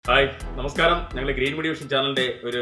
Hi നമസ്കാരം ഞങ്ങൾ green media vision ചാനലിന്റെ ഒരു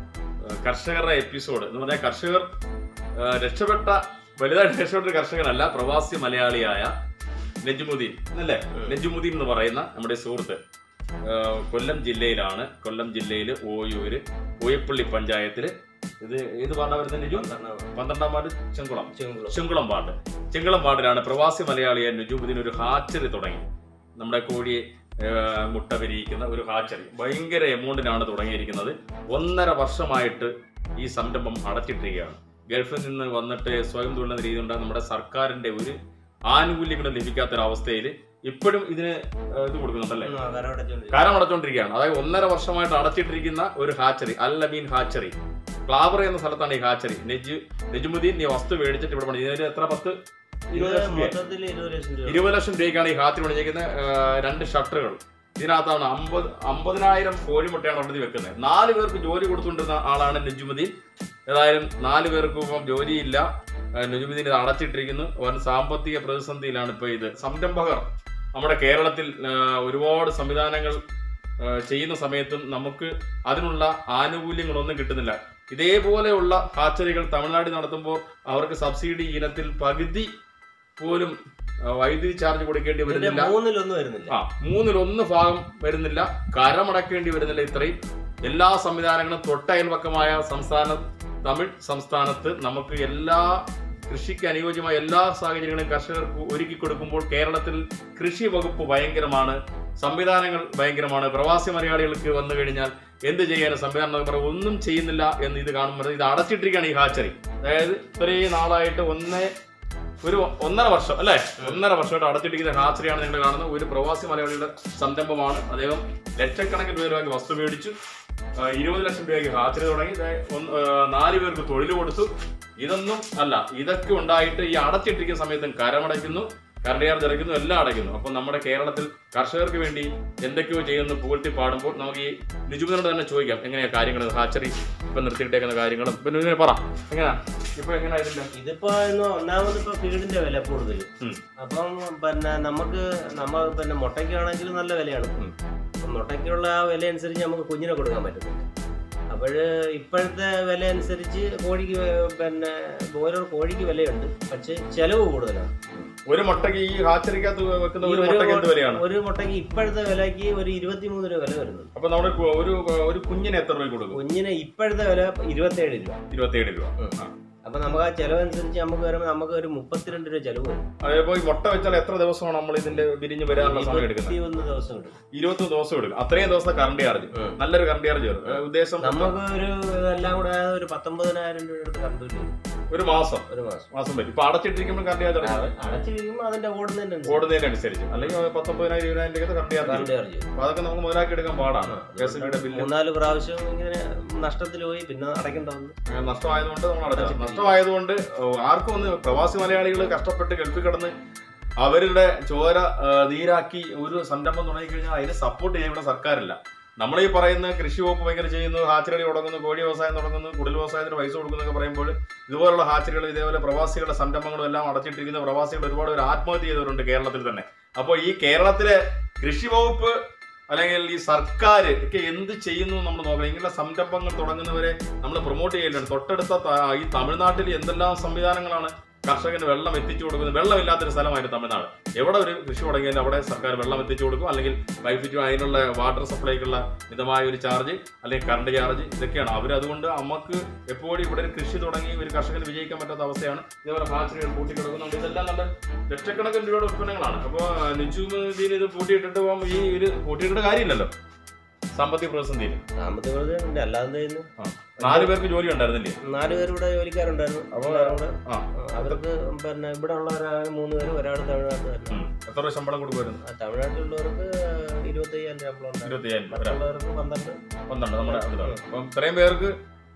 ആ, കർഷകരുടെ എപ്പിസോഡ് എന്ന് പറഞ്ഞാൽ കർഷകർ ആ, രക്ഷപ്പെട്ട വലുതായിട്ട് രക്ഷപ്പെട്ട ഒരു കർഷകനല്ല പ്രവാസി മലയാളിയായ നജുമുദ്ദീൻ അല്ലേ നജുമുദ്ദീൻ എന്ന് പറയുന്ന നമ്മുടെ സുഹൃത്ത് ആ, കൊല്ലം ജില്ലയിലാണ് കൊല്ലം ജില്ലയിൽ ഓയൂര് ഓയപ്പള്ളി പഞ്ചായത്തില് ഇത് ഏത് വാർഡാ വരുന്നത് നജു പന്ത്രണ്ടാം വാർഡ് ചെങ്കുളം ചെങ്കുളം വാർഡ് ചെങ്കുളം വാർഡിലാണ് പ്രവാസി മലയാളിയായ നജുമുദ്ദീൻ ഒരു ഹാച്ചറി തുടങ്ങി നമ്മുടെ കോഴിയെ ആ, മുട്ട വിരിയിക്കുന്ന ഒരു ഹാച്ചറി ഭയങ്കര എമൗണ്ടിനാണ് തുടങ്ങിയിരിക്കുന്നത് ഒന്നര വർഷമായിട്ട് ഈ സംരംഭം അടച്ചിട്ടിരിക്കുകയാണ് ഗൾഫിൽ നിന്ന് വന്നിട്ട് സ്വയം തൊഴിലെന്ന രീതി കൊണ്ട് നമ്മുടെ സർക്കാരിന്റെ ഒരു ആനുകൂല്യങ്ങളും ലഭിക്കാത്തൊരവസ്ഥയിൽ ഇപ്പോഴും ഇതിന് ആ, ഇത് കൊടുക്കുന്നുണ്ടല്ലേ കാരം അടച്ചുകൊണ്ടിരിക്കുകയാണ് അതായത് ഒന്നര വർഷമായിട്ട് അടച്ചിട്ടിരിക്കുന്ന ഒരു ഹാച്ചറി അൽ അമീൻ ഹാച്ചറി ക്ലാബർ എന്ന സ്ഥലത്താണ് ഈ ഹാച്ചറി നെജു നെജുമുദ്ദീൻ ഈ വസ്തു മേടിച്ചിട്ട് ഇവിടെ പണി ഇതിന് എത്ര പത്ത് ഇരുപത് ലക്ഷം രൂപ മൊത്തത്തിൽ ഇരുപത് ലക്ഷം രൂപ ഇരുപത് ലക്ഷം രൂപയ്ക്കാണ് ഈ ഹാത്തിൽ പണിഞ്ഞിരിക്കുന്ന രണ്ട് ഷട്ടറുകൾ ഇതിനകത്താണ് അമ്പത് അമ്പതിനായിരം കോഴിമുട്ടയാണ് ഉണ്ടെന്ന് വെക്കുന്നത് നാല് പേർക്ക് ജോലി കൊടുത്തുകൊണ്ടിരുന്ന ആളാണ് നജുമുദ്ദീൻ ഏതായാലും നാല് പേർക്ക് ഇപ്പം ജോലിയില്ല ആ, നജുമുദ്ദീൻ ഇത് അടച്ചിട്ടിരിക്കുന്നു വൻ സാമ്പത്തിക പ്രതിസന്ധിയിലാണ് ഇപ്പോൾ ഇത് സംരംഭകർ നമ്മുടെ കേരളത്തിൽ ആ, ഒരുപാട് സംവിധാനങ്ങൾ ആ, ചെയ്യുന്ന സമയത്തും നമുക്ക് അതിനുള്ള ആനുകൂല്യങ്ങളൊന്നും കിട്ടുന്നില്ല ഇതേപോലെയുള്ള ഹാച്ചറികൾ തമിഴ്നാട്ടിൽ നടത്തുമ്പോൾ അവർക്ക് സബ്സിഡി ഇനത്തിൽ പകുതി പോലും ആ, വൈദ്യുതി ചാർജ് കൊടുക്കേണ്ടി ഇതിന്റെ വരുന്നില്ല മൂന്നിലൊന്നും വരുന്നില്ല ആ മൂന്നിലൊന്ന് ഭാഗം വരുന്നില്ല കരമടക്കേണ്ടി വരുന്നില്ല ഇത്രയും എല്ലാ സംവിധാനങ്ങളും തൊട്ടയൽപക്കമായ സംസ്ഥാന തമിഴ് സംസ്ഥാനത്ത് നമുക്ക് എല്ലാ കൃഷിക്ക് അനുയോജ്യമായ എല്ലാ സാഹചര്യങ്ങളും കർഷകർക്ക് ഒരുക്കി കൊടുക്കുമ്പോൾ കേരളത്തിൽ കൃഷി വകുപ്പ് ഭയങ്കരമാണ് സംവിധാനങ്ങൾ ഭയങ്കരമാണ് പ്രവാസി മലയാളികൾക്ക് വന്നു കഴിഞ്ഞാൽ എന്ത് ചെയ്യാനും സംവിധാനം എന്നൊക്കെ പറയും ഒന്നും ചെയ്യുന്നില്ല എന്ന് ഇത് കാണുമ്പോൾ ഇത് അടച്ചിട്ടിരിക്കുകയാണ് ഈ ഹാച്ചറി അതായത് ഇത്രയും നാളായിട്ട് ഒന്നേ ഒരു ഒന്നര വർഷം അല്ലേ ഒന്നര വർഷമായിട്ട് അടച്ചിട്ടിരിക്കുന്ന ഹാച്ചറിയാണ് നിങ്ങൾ കാണുന്നത് ഒരു പ്രവാസി മലയാളിയുടെ സംരംഭമാണ് അദ്ദേഹം ലക്ഷക്കണക്കിന് രൂപയ്ക്ക് വസ്തു മേടിച്ചു ആ, ഇരുപത് ലക്ഷം രൂപയ്ക്ക് ഹാച്ചറി തുടങ്ങി ദേ ഒന്ന്, ആ, നാല് പേർക്ക് തൊഴിൽ കൊടുത്തു ഇതൊന്നും അല്ല ഇതൊക്കെ ഉണ്ടായിട്ട് ഈ അടച്ചിട്ടിരിക്കുന്ന സമയത്തും കരമടയ്ക്കുന്നു കറണ്ട് ചാർജ് അടയ്ക്കുന്നു എല്ലാം അടയ്ക്കുന്നു അപ്പം നമ്മുടെ കേരളത്തിൽ കർഷകർക്ക് വേണ്ടി എന്തൊക്കെയോ ചെയ്യുന്നു പുകഴ്ത്തി പാടുമ്പോൾ നമുക്ക് ഈ നിജുമിനോട് തന്നെ ചോദിക്കാം എങ്ങനെയാ കാര്യങ്ങൾ ഹാച്ചറി ഇപ്പം നിർത്തിയിട്ടേക്കുന്ന കാര്യങ്ങളും പിന്നെ ഇതിനെ പറ എങ്ങനെയാ ഇപ്പൊ എങ്ങനെയാ ഇതിന്റെ ഇതിപ്പോ ഇന്ന് ഒന്നാമത് ഇപ്പൊ ഫീഡിന്റെ വില കൂടുതൽ ഉം. അപ്പം പിന്നെ നമുക്ക് നമ്മ പിന്നെ മുട്ടയ്ക്കാണെങ്കിൽ നല്ല വിലയാണ് ഉം. അപ്പം മുട്ടയ്ക്കുള്ള ആ വില അനുസരിച്ച് നമുക്ക് കുഞ്ഞിനെ കൊടുക്കാൻ പറ്റും അപ്പോഴ് ഇപ്പോഴത്തെ വില അനുസരിച്ച് കോഴിക്ക് വേ- പിന്നെ ഓരോ കോഴിക്ക് വിലയുണ്ട് പക്ഷെ ചെലവ് കൂടുതലാണ് ഒരു മുട്ടയ്ക്ക് ഈ ഹാച്ചറിക്കകത്ത് വെക്കുന്ന ഈ ഒരു ഒരു മുട്ടയ്ക്ക് എന്ത് വിലയാണ് ഒരു മുട്ടയ്ക്ക് ഇപ്പോഴത്തെ വിലയ്ക്ക് ഒരു ഇരുപത്തിമൂന്ന് രൂപ വില വരുന്നുണ്ട് അപ്പൊ നമ്മുടെ കു- ഒരു ഒരു കുഞ്ഞിന് എത്ര രൂപ കൊടുക്കും കുഞ്ഞിന് ഇപ്പോഴത്തെ വില ഇരുപത്തേഴ് രൂപ ഇരുപത്തിയേഴ് രൂപ ഉം. ആ. അപ്പൊ നമുക്ക് ആ ചെലവനുസരിച്ച് നമുക്ക് വരുമ്പോൾ നമുക്ക് ഒരു മുപ്പത്തിരണ്ട് രൂപ ചെലവ് വരും അതേപോലെ ഈ മുട്ട വെച്ചാൽ എത്ര ദിവസമാണ് നമ്മൾ ഇതിന്റെ വിരിഞ്ഞ് വരാനുള്ള സമയം എടുക്കുന്നത് ഇരുപത്തിയൊന്ന് ദിവസം എടുക്കും ഇരുപത്തി ദിവസം എടുക്കും അത്രയും ദിവസത്തെ കറണ്ട് ചാർജ് ഉം. നല്ലൊരു കറണ്ട് ചാർജ് വരും ഏ, ഉദ്ദേശം നമുക്ക് ഒരു ഇതെല്ലാം കൂടെ ആയത് ഒരു പത്തൊമ്പതിനായിരം രൂപ എടുത്ത് കറണ്ട് ബില്ല് വരും ഒരു മാസം ഒരു മാസം മാസം വരും ഇപ്പൊ അടച്ചിട്ടിരിക്കുമ്പോൾ കറണ്ട് ചാർജ് അടയ്ക്കും. അടച്ചിരിക്കുമ്പോൾ അതിന്റെ ഓടുന്നതിന്റെ ഓടുന്നതിനനുസരിച്ച് അല്ലെങ്കിൽ പത്തൊമ്പതിനായിരം ഇരുപതിനായിരം രൂപ കറണ്ട് ചാർജ് കറണ്ട് വരും. ചാർജ് ചെയ്യും. അപ്പൊ അതൊക്കെ നമുക്ക് മുതലാക്കി എടുക്കാൻ പാടാണ് കെ ബില്ല് മൂന്നാല് പ്രാവശ്യം ഇങ്ങനെ നഷ്ടത്തിൽ പോയി പിന്നെ അടയ്ക്കേണ്ട വന്നു ഏ, നഷ്ടമായതുകൊണ്ട് നമ്മൾ അടച്ചു നഷ്ടമായതുകൊണ്ട് ഓ, ആർക്കും ഒന്ന് പ്രവാസി മലയാളികൾ കഷ്ടപ്പെട്ട് ഗൾഫിൽ കിടന്ന് അവരുടെ ചോര ആ, നീരാക്കി ഒരു സംരംഭം തുടങ്ങി കഴിഞ്ഞാൽ അതിന് സപ്പോർട്ട് ചെയ്യാൻ ഇവിടെ സർക്കാരില്ല നമ്മൾ ഈ പറയുന്ന കൃഷി വകുപ്പ് ഭയങ്കര ചെയ്യുന്നു ഹാച്ചറി തുടങ്ങുന്നു കോഴി വ്യവസായം തുടങ്ങുന്നു കുടിൽ വ്യവസായത്തിന് പൈസ കൊടുക്കുന്നൊക്കെ പറയുമ്പോൾ ഇതുപോലുള്ള ഹാച്ചറികൾ ഇതേപോലെ പ്രവാസികളുടെ സംരംഭങ്ങളും എല്ലാം അടച്ചിട്ടിരിക്കുന്ന പ്രവാസികൾ ഒരുപാട് പേര് ആത്മഹത്യ ചെയ്തവരുണ്ട് കേരളത്തിൽ തന്നെ അപ്പോൾ ഈ കേരളത്തിലെ കൃഷി വകുപ്പ് അല്ലെങ്കിൽ ഈ സർക്കാർ ഒക്കെ എന്ത് ചെയ്യുന്നു നമ്മൾ നോക്കണം ഇങ്ങനെയുള്ള സംരംഭങ്ങൾ തുടങ്ങുന്നവരെ നമ്മൾ പ്രൊമോട്ട് ചെയ്യേണ്ടത് തൊട്ടടുത്ത ത- ഈ തമിഴ്നാട്ടിൽ എന്തെല്ലാം സംവിധാനങ്ങളാണ് കർഷകന് വെള്ളം എത്തിച്ചു കൊടുക്കുന്നത് വെള്ളമില്ലാത്തൊരു സ്ഥലമായിരുന്നു തമിഴ്നാട് എവിടെ ഒരു കൃഷി തുടങ്ങിയാലും അവിടെ സർക്കാർ വെള്ളം എത്തിച്ചു കൊടുക്കും അല്ലെങ്കിൽ പൈപ്പ് ചു- അതിനുള്ള വാട്ടർ സപ്ലൈക്കുള്ള മിതമായ ഒരു ചാർജ് അല്ലെങ്കിൽ കറണ്ട് ചാർജ് ഇതൊക്കെയാണ് അവർ അതുകൊണ്ട് നമുക്ക് എപ്പോഴും ഇവിടെ ഒരു കൃഷി തുടങ്ങി ഒരു കർഷകന് വിജയിക്കാൻ പറ്റാത്ത അവസ്ഥയാണ് ഇതേപോലെ ഹാച്ചറികൾ പൂട്ടിക്കിടക്കുന്നുണ്ട് ഇതെല്ലാം നല്ല ലക്ഷക്കണക്കിന് രൂപയുടെ ഉൽപ്പന്നങ്ങളാണ് അപ്പോൾ നിജുമദീൻ ഇത് പൂട്ടിയിട്ടിട്ട് പോകുമ്പോൾ ഈ ഒരു പൂട്ടിയിട്ട കാര്യമില്ലല്ലോ സാമ്പത്തിക പ്രതിസന്ധിയിൽ സാമ്പത്തിക പ്രതിസന്ധി അല്ലാതെ ചെയ്യുന്നു നാല് പേർക്ക് ജോലി ഉണ്ടായിരുന്നില്ലേ നാല് പേര് ഇവിടെ ജോലിക്കാരുണ്ടായിരുന്നു അപ്പൊ- എല്ലാവരും കൂടെ, ആ ആ, അവർക്ക് പിന്നെ ഇവിടെ ഉള്ള ഒരാൾ മൂന്ന് പേരും ഒരാൾ തമിഴ്നാട്ടിൽ ഉം. എത്ര രൂപ ശമ്പളം കൊടുക്കുമായിരുന്നു ആ തമിഴ്നാട്ടിലുള്ളവർക്ക് ഇരുപത്തയ്യായിരം ശമ്പളം ഉണ്ടായിരുന്നു ഇരുപത്തി അയ്യായിരം ഒരാൾ മറ്റുള്ളവർക്ക് പന്ത്രണ്ട് ഒന്നുണ്ട് നമ്മുടെ അതിലാണ് അപ്പം ഇത്രയും പേർക്ക്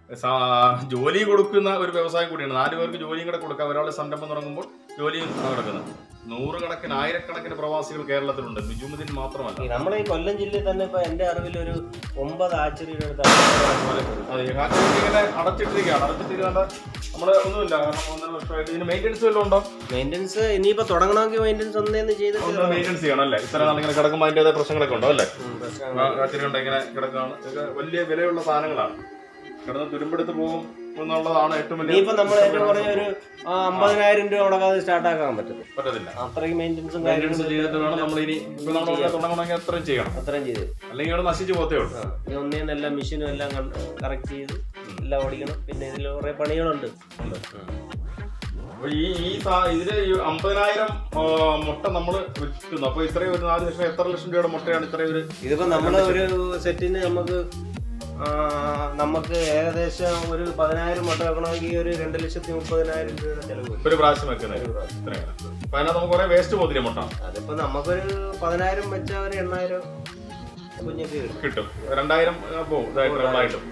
സാ- ജോലി കൊടുക്കുന്ന ഒരു വ്യവസായം കൂടിയാണ് നാല് പേർക്ക് ജോലിയും കൂടെ കൊടുക്കാം ഒരാൾ സംരംഭം തുടങ്ങുമ്പോൾ ജോലിയും നടക്കുന്നത് നൂറുകണക്കിന് ആയിരക്കണക്കിന് പ്രവാസികൾ കേരളത്തിലുണ്ട് നിജുമുദ്ദീൻ മാത്രമല്ല ഈ നമ്മളെ ഈ കൊല്ലം ജില്ലയിൽ തന്നെ ഇപ്പൊ എന്റെ അറിവിൽ ഒരു ഒമ്പത് ആച്ചറിയുടെ അടുത്ത് അതെ, ഈ ഹാച്ചറി ഇങ്ങനെ അടച്ചിട്ടിരിക്കുകയാണ് അടച്ചിട്ടിരിക്കാണ്ട് നമ്മള് ഒന്നുമില്ല കാരണം ഒന്നര വർഷമായിട്ട് ഇതിന് മെയിൻ്റെനൻസ് വല്ലതും ഉണ്ടോ മെയിൻ്റെനൻസ് ഇനിയിപ്പോ തുടങ്ങണമെങ്കിൽ മെയിൻ്റെനൻസ് ഒന്നേന്ന് ചെയ്തിട്ട് ഒന്ന് മെയിൻ്റെനൻസ് ചെയ്യണം അല്ലേ ഇത്ര നാൾ ഇങ്ങനെ കിടക്കുമ്പോൾ അതിൻ്റെതായ പ്രശ്നങ്ങളൊക്കെ ഉണ്ടോ അല്ലേ ഉം, പ്രശ്നമാണ്. ഹാച്ചറി ഉണ്ട് ഇങ്ങനെ കിടക്കുകയാണ് ഇതൊക്കെ വലിയ വിലയുള്ള സാധനങ്ങളാണ് കിടന്ന് തുരുമ്പെടുത്ത് പോകും എന്നുള്ളതാണ് ഏറ്റവും വലിയ ഇനിയിപ്പോ നമ്മൾ ഏറ്റവും കുറഞ്ഞ ഒരു ആ, അമ്പതിനായിരം രൂപ മുടക്കാതെ സ്റ്റാർട്ട് ആക്കാൻ പറ്റത്തില്ല പറ്റത്തില്ല അത്രയും മെയിൻ്റെനൻസും മെയിൻ്റെനൻസ് കാര്യങ്ങളും ചെയ്തിട്ട് വേണം നമ്മൾ ഇനി ഇപ്പൊ നമ്മൾ തുടങ്ങണമെങ്കിൽ അത്രയും ചെയ്യണം അത്രയും ചെയ്ത് അല്ലെങ്കിൽ ഇവിടെ നശിച്ചു പോത്തേ ഉള്ളൂ ആ, ഇനി ഒന്നേന്ന് എല്ലാം മെഷീനും എല്ലാം കറക്റ്റ് ചെയ്ത് എല്ലാം ഓടിക്കണം പിന്നെ ഇതിൽ കുറെ പണികളുണ്ട് ഉണ്ട്. അപ്പൊ ഈ ഈ സാ- ഇതില് ഈ അമ്പതിനായിരം ആ, മുട്ട നമ്മൾ വിൽക്കുന്നു അപ്പൊ ഇത്രയും ഒരു നാല് ലക്ഷം എത്ര ലക്ഷം രൂപയുടെ മുട്ടയാണ് ഇത്രയും ഒരു ഇതിപ്പോ നമ്മള് ഒരു സെറ്റിന് നമുക്ക് ആ, നമുക്ക് ഏകദേശം ഒരു പതിനായിരം മുട്ട വെക്കണമെങ്കിൽ ഒരു രണ്ട് ലക്ഷത്തി മുപ്പതിനായിരം രൂപയുടെ ചെലവ് വരും. ഒരു പ്രാവശ്യം വെക്കുന്നത് ഇത്രയും അപ്പൊ അതിനകത്ത് നമുക്ക് കുറെ വേസ്റ്റ് പോത്തില്ല മുട്ട അതിപ്പോ നമുക്കൊരു പതിനായിരം വെച്ചാൽ ഒരു എണ്ണായിരം കുഞ്ഞൊക്കെ കിട്ടും കിട്ടും രണ്ടായിരം ആ, പോവും ഇതായിട്ട് രണ്ടായിട്ടും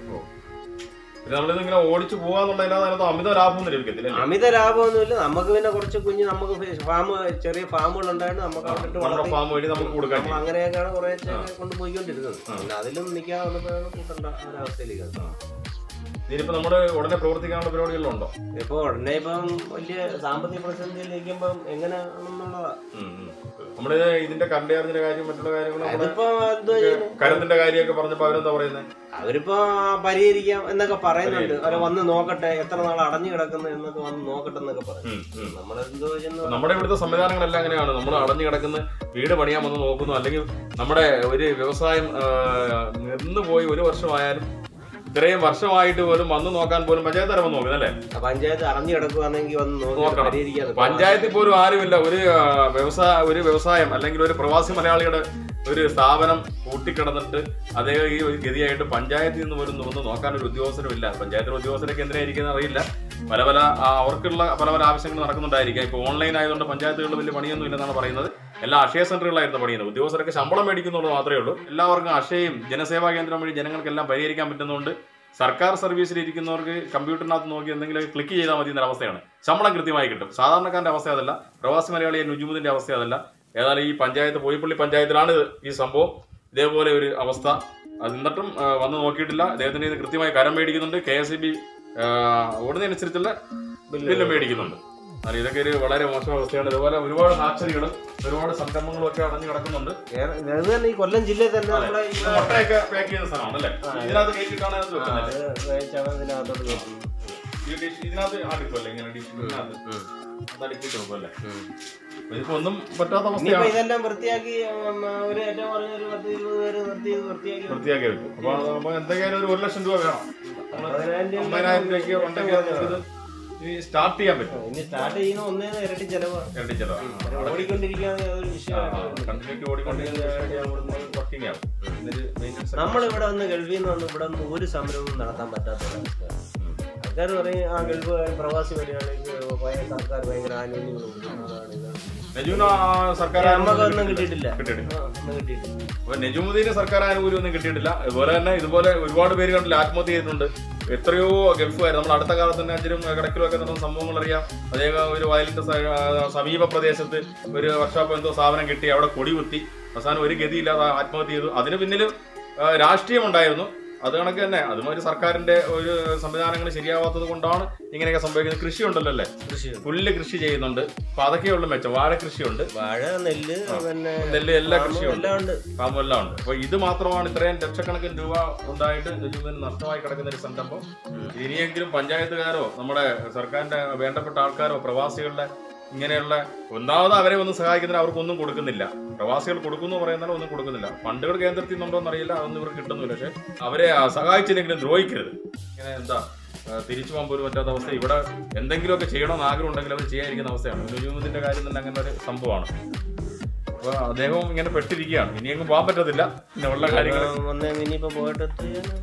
പിന്നെ നമ്മളിത് ഇങ്ങനെ ഓടിച്ചു പോവാന്നുള്ളതിനകത്ത് അതിനകത്ത് അമിത ലാഭമൊന്നും ലഭിക്കത്തില്ല അല്ലേ? അമിത ലാഭമൊന്നുമില്ല നമുക്ക് പിന്നെ കുറച്ച് കുഞ്ഞ് നമുക്ക് ഫാം ചെറിയ ഫാമുകൾ ഉണ്ടായിരുന്നു നമുക്ക് അവിടെ ഇട്ട് നമ്മുടെ വളർത്തി ഫാം വഴി നമുക്ക് കൊടുക്കാൻ നമ്മൾ അങ്ങനെയൊക്കെയാണ് കുറേശ്ശെ കൊണ്ടുപോയിക്കൊണ്ടിരുന്നത് പിന്നെ അതിലും നിൽക്കാതെ വന്നപ്പോഴാണ് കൂട്ടേണ്ട ഒരവസ്ഥയിലേക്ക് ഇതിനിപ്പോ നമ്മള് ഉടനെ പ്രവർത്തിക്കാനുള്ള പരിപാടികളുണ്ടോ ഇപ്പൊ ഉടനെ ഇപ്പം വലിയ സാമ്പത്തിക പ്രതിസന്ധിയിൽ നിൽക്കുമ്പം എങ്ങനെയാണെന്നുള്ളതാ ഉം, ഉം. നമ്മളിത് ഇതിന്റെ കറണ്ട് ചാർജിന്റെ കാര്യം മറ്റുള്ള കാര്യങ്ങളും നമ്മുടെ അതിപ്പോ എന്തോ ചെയ്യുന്നു കരത്തിന്റെ കാര്യമൊക്കെ പറഞ്ഞപ്പോ അവരെന്താ പറയുന്നത് അവരിപ്പോ പരിഹരിക്കാം എന്നൊക്കെ പറയുന്നുണ്ട് അവരെ വന്ന് നോക്കട്ടെ എത്ര നാൾ അടഞ്ഞു കിടക്കുന്നു എന്നൊക്കെ വന്ന് നോക്കട്ടെ എന്നൊക്കെ പറയും നമ്മളെന്തോ ചെയ്യുന്നു നമ്മുടെ ഇവിടുത്തെ സംവിധാനങ്ങളെല്ലാം അങ്ങനെയാണ് നമ്മൾ അടഞ്ഞു കിടക്കുന്ന വീട് പണിയാൻ വന്ന് നോക്കുന്നു അല്ലെങ്കിൽ നമ്മുടെ ഒരു വ്യവസായം ആ, നിന്ന് പോയി ഒരു വർഷമായാലും ഇത്രയും വർഷമായിട്ട് പോലും വന്ന് നോക്കാൻ പോലും പഞ്ചായത്ത് തരം വന്ന് നോക്കുന്നത് അല്ലേ ആ പഞ്ചായത്ത് അടഞ്ഞു കിടക്കുവാണെങ്കിൽ വന്ന് നോക്കി നോക്കണം. പരിഹരിക്കാതെ പഞ്ചായത്തിൽ പോലും ആരുമില്ല ഒരു ആ, വ്യവസായ ഒരു വ്യവസായം അല്ലെങ്കിൽ ഒരു പ്രവാസി മലയാളിയുടെ ഒരു സ്ഥാപനം കൂട്ടിക്കിടന്നിട്ട് അതേ ഈ ഒരു ഗതിയായിട്ട് പഞ്ചായത്തിൽ നിന്ന് പോലും വന്ന് നോക്കാൻ ഒരു ഉദ്യോഗസ്ഥരും ഇല്ല പഞ്ചായത്തിലെ ഉദ്യോഗസ്ഥരൊക്കെ എന്തിനായിരിക്കുന്ന അറിയില്ല പല പല ആ, അവർക്കുള്ള പല പല ആവശ്യങ്ങൾ നടക്കുന്നുണ്ടായിരിക്കാം ഇപ്പൊ ഓൺലൈൻ ആയതുകൊണ്ട് പഞ്ചായത്തുകളിൽ വലിയ പണിയൊന്നും ഇല്ലെന്നാണ് പറയുന്നത് എല്ലാ അക്ഷയ സെന്ററുകളായിരുന്നു പണിയുന്നത് ഉദ്യോഗസ്ഥരൊക്കെ ശമ്പളം മേടിക്കുന്നുള്ളത് മാത്രമേ ഉള്ളൂ എല്ലാവർക്കും അക്ഷയയും ജനസേവാ കേന്ദ്രം വഴി ജനങ്ങൾക്കെല്ലാം പരിഹരിക്കാൻ പറ്റുന്നതുകൊണ്ട് സർക്കാർ സർവീസിൽ ഇരിക്കുന്നവർക്ക് കമ്പ്യൂട്ടറിനകത്ത് നോക്കി എന്തെങ്കിലും ക്ലിക്ക് ചെയ്താൽ മതി എന്ന അവസ്ഥയാണ് ശമ്പളം കൃത്യമായി കിട്ടും സാധാരണക്കാരന്റെ അവസ്ഥ അതല്ല പ്രവാസി മലയാളിയെ നുജുമുദിന്റെ അവസ്ഥ അതല്ല ഏതായാലും ഈ പഞ്ചായത്ത് പോയിപ്പള്ളി പഞ്ചായത്തിലാണ് ഇത് ഈ സംഭവം ഇതേപോലെ ഒരു അവസ്ഥ അത് എന്നിട്ടും ആ, വന്ന് നോക്കിയിട്ടില്ല അദ്ദേഹത്തിന്റെ ഇത് കൃത്യമായി കരം മേടിക്കുന്നുണ്ട് കെ എസ് ഇ ബി ഓടുന്നതനുസരിച്ചുള്ള ബില്ല് മേടിക്കുന്നുണ്ട് എന്നാൽ ഇതൊക്കെ ഒരു വളരെ മോശം അവസ്ഥയാണ് ഇതുപോലെ ഒരുപാട് ഹാച്ചറികളും ഒരുപാട് സംരംഭങ്ങളും ഒക്കെ അടഞ്ഞു കിടക്കുന്നുണ്ട് വേറെ- അത് തന്നെ ഈ കൊല്ലം ജില്ലയിൽ തന്നെ നമ്മളെ ഈ ഇത് മുട്ടയൊക്കെ പാക്ക് ചെയ്യുന്ന സ്ഥലമാണ് അല്ലേ ഇതിനകത്ത് കയറ്റിട്ടാണ് അതിനകത്ത് ആ, വെക്കുന്നത് അത് വേവിച്ചാണ് ഇതിനകത്തോട്ട് കയറ്റുന്നത്. ഈ ഡിഷ് ഇതിനകത്ത് അടുക്കുമല്ലേ ഇങ്ങനെ ഡിഷ് ഇതിനകത്ത് അത് അടുക്കിട്ട് വെക്കുമല്ലേ ഇതിപ്പോ ഒന്നും പറ്റാത്ത ഇനിയിപ്പോ അവസ്ഥയാണ് ഇതെല്ലാം വൃത്തിയാക്കി ഉം, ഒരു ഏറ്റവും കുറഞ്ഞ ഒരു പത്ത് ഇരുപത് പേര് നിർത്തി ഇത് വൃത്തിയാക്കി വൃത്തിയാക്കി വെക്കും അപ്പൊ അത് നമുക്ക് എന്തെങ്കിലും ഒരു ഒരു ലക്ഷം രൂപ വേണം അമ്പതിനായിരം രൂപ അമ്പതിനായിരം രൂപയ്ക്ക് ഉണ്ടെങ്കിൽ നമുക്കിത് ഇനി സ്റ്റാർട്ട് ചെയ്യാൻ പറ്റും ഇനി സ്റ്റാർട്ട് ചെയ്യുന്ന ഒന്നേന്ന് ഇരട്ടി ചെലവാണ് ഇരട്ടി ചെലവാണ് ഓടിക്കൊണ്ടിരിക്കുകയാണെങ്കിൽ അതൊരു വിഷയമാണ് കണ്ടിന്യൂറ്റി ഓടിക്കൊണ്ടിരുന്ന വർക്കിംഗ് ആവും ഇതിന് maintenance നമ്മൾ ഇവിടെ വന്ന് ഗൾഫിൽ നിന്ന് വന്ന് ഇവിടെ നിന്ന് ഒരു സംരംഭവും നടത്താൻ പറ്റാത്ത ഒരവസ്ഥയാണ് ആൾക്കാർ പറയും ആ ഗൾഫ് പ്രവാസി വരികയാണെങ്കിൽ ഭയ- സർക്കാർ ഭയങ്കര ആനുകൂല്യങ്ങൾ കൊടുക്കും അതാണ് ഇതാണ്. നെജുവിന് ആ സർക്കാർ നമുക്കൊന്നും കിട്ടിയിട്ടില്ല കിട്ടിയിട്ടില്ല ആ, ഒന്നും കിട്ടിയിട്ടില്ല അപ്പൊ നെജുമുദ്ദീന് സർക്കാർ ആനുകൂല്യം ഒന്നും കിട്ടിയിട്ടില്ല അതുപോലെ തന്നെ ഇതുപോലെ ഒരുപാട് പേര് കണ്ടില്ല ആത്മഹത്യ ചെയ്തിട്ടുണ്ട് എത്രയോ ഗൾഫുകാർ നമ്മൾ അടുത്ത കാലത്ത് തന്നെ അഞ്ചിലും കടക്കിലും ഒക്കെ നടന്ന സംഭവങ്ങൾ അറിയാം അദ്ദേഹം ഒരു വയലിന്റെ സ- ആ, സമീപ പ്രദേശത്ത് ഒരു വർക്ക്ഷോപ്പ് എന്തോ സ്ഥാപനം കിട്ടി അവിടെ കൊടി കുത്തി അവസാനം ഒരു ഗതിയില്ലാതെ ആത്മഹത്യ ചെയ്തു അതിന് പിന്നിൽ രാഷ്ട്രീയം ഉണ്ടായിരുന്നു അത് കണക്ക് തന്നെ അതും ഒരു സർക്കാരിന്റെ ഒരു സംവിധാനങ്ങൾ ശരിയാവാത്തത് കൊണ്ടാണ് ഇങ്ങനെയൊക്കെ സംഭവിക്കുന്നത് കൃഷി ഉണ്ടല്ലോ അല്ലേ കൃഷി പുല്ല് കൃഷി ചെയ്യുന്നുണ്ട് അപ്പൊ അതൊക്കെയുള്ള മെച്ചം വാഴ കൃഷിയുണ്ട് വാഴ നെല്ല് പിന്നെ നെല്ല് എല്ലാ കൃഷിയും ഉണ്ട് എല്ലാം ഉണ്ട് ഫാമും എല്ലാം ഉണ്ട് അപ്പൊ ഇത് മാത്രമാണ് ഇത്രയും ലക്ഷക്കണക്കിന് രൂപ ഉണ്ടായിട്ട് നിജുവിന് നഷ്ടമായി കിടക്കുന്ന ഒരു സംരംഭം ഇനിയെങ്കിലും പഞ്ചായത്തുകാരോ നമ്മുടെ സർക്കാരിന്റെ വേണ്ടപ്പെട്ട ആൾക്കാരോ പ്രവാസികളുടെ ഇങ്ങനെയുള്ള ഒന്നാമത് അവരെ ഒന്നും സഹായിക്കുന്നതിന് അവർക്കൊന്നും കൊടുക്കുന്നില്ല പ്രവാസികൾ കൊടുക്കുന്നു പറയുന്നാൽ ഒന്നും കൊടുക്കുന്നില്ല ഫണ്ടുകൾ കേന്ദ്രത്തിൽ നിന്നുണ്ടോ എന്നറിയില്ല അതൊന്നും ഇവർക്ക് കിട്ടുന്നില്ല പക്ഷെ അവരെ ആ, സഹായിച്ചില്ലെങ്കിലും ദ്രോഹിക്കരുത് ഇങ്ങനെ എന്താ ആ, തിരിച്ചു പോകാൻ പോലും പറ്റാത്ത അവസ്ഥ ഇവിടെ എന്തെങ്കിലുമൊക്കെ ചെയ്യണമെന്ന് ആഗ്രഹം ഉണ്ടെങ്കിൽ അവർ ചെയ്യാതിരിക്കുന്ന അവസ്ഥയാണ് നുജുമുദിന്റെ കാര്യം തന്നെ അങ്ങനെ ഒരു സംഭവമാണ് അപ്പൊ അദ്ദേഹവും ഇങ്ങനെ പെട്ടിരിക്കുകയാണ് ഇനിയെങ്കിലും പോകാൻ പറ്റത്തില്ല പിന്നെ ഉള്ള കാര്യങ്ങൾ വന്ന് ഇനിയിപ്പോ പോയിട്ട് എന്ത് ചെയ്യാനാ?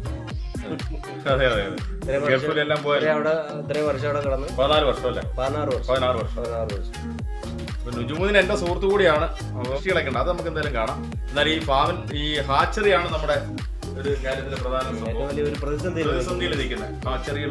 അതെ അതെ അതെ ഇത്രയും വർഷം ഗൾഫിലെല്ലാം പോയാൽ ഇത്രയും അവിടെ ഇത്രയും വർഷം അവിടെ കിടന്ന് പതിനാല് വർഷം അല്ലേ പതിനാറ് വർഷം പതിനാറ് വർഷം പതിനാറ് വർഷം ഇപ്പൊ നുജുമുദ്ദീൻ എന്റെ സുഹൃത്തു കൂടിയാണ് കൃഷികളൊക്കെ ഉണ്ട് അത് നമുക്ക് എന്തായാലും കാണാം എന്നാൽ ഈ ഫാമിൽ ഈ ഹാച്ചറിയാണ് നമ്മുടെ ഒരു കാര്യത്തിലെ പ്രധാന ഏറ്റവും സംഭവം വലിയ ഒരു പ്രതിസന്ധി പ്രതിസന്ധിയിൽ നിൽക്കുന്നത് ഹാച്ചറികൾ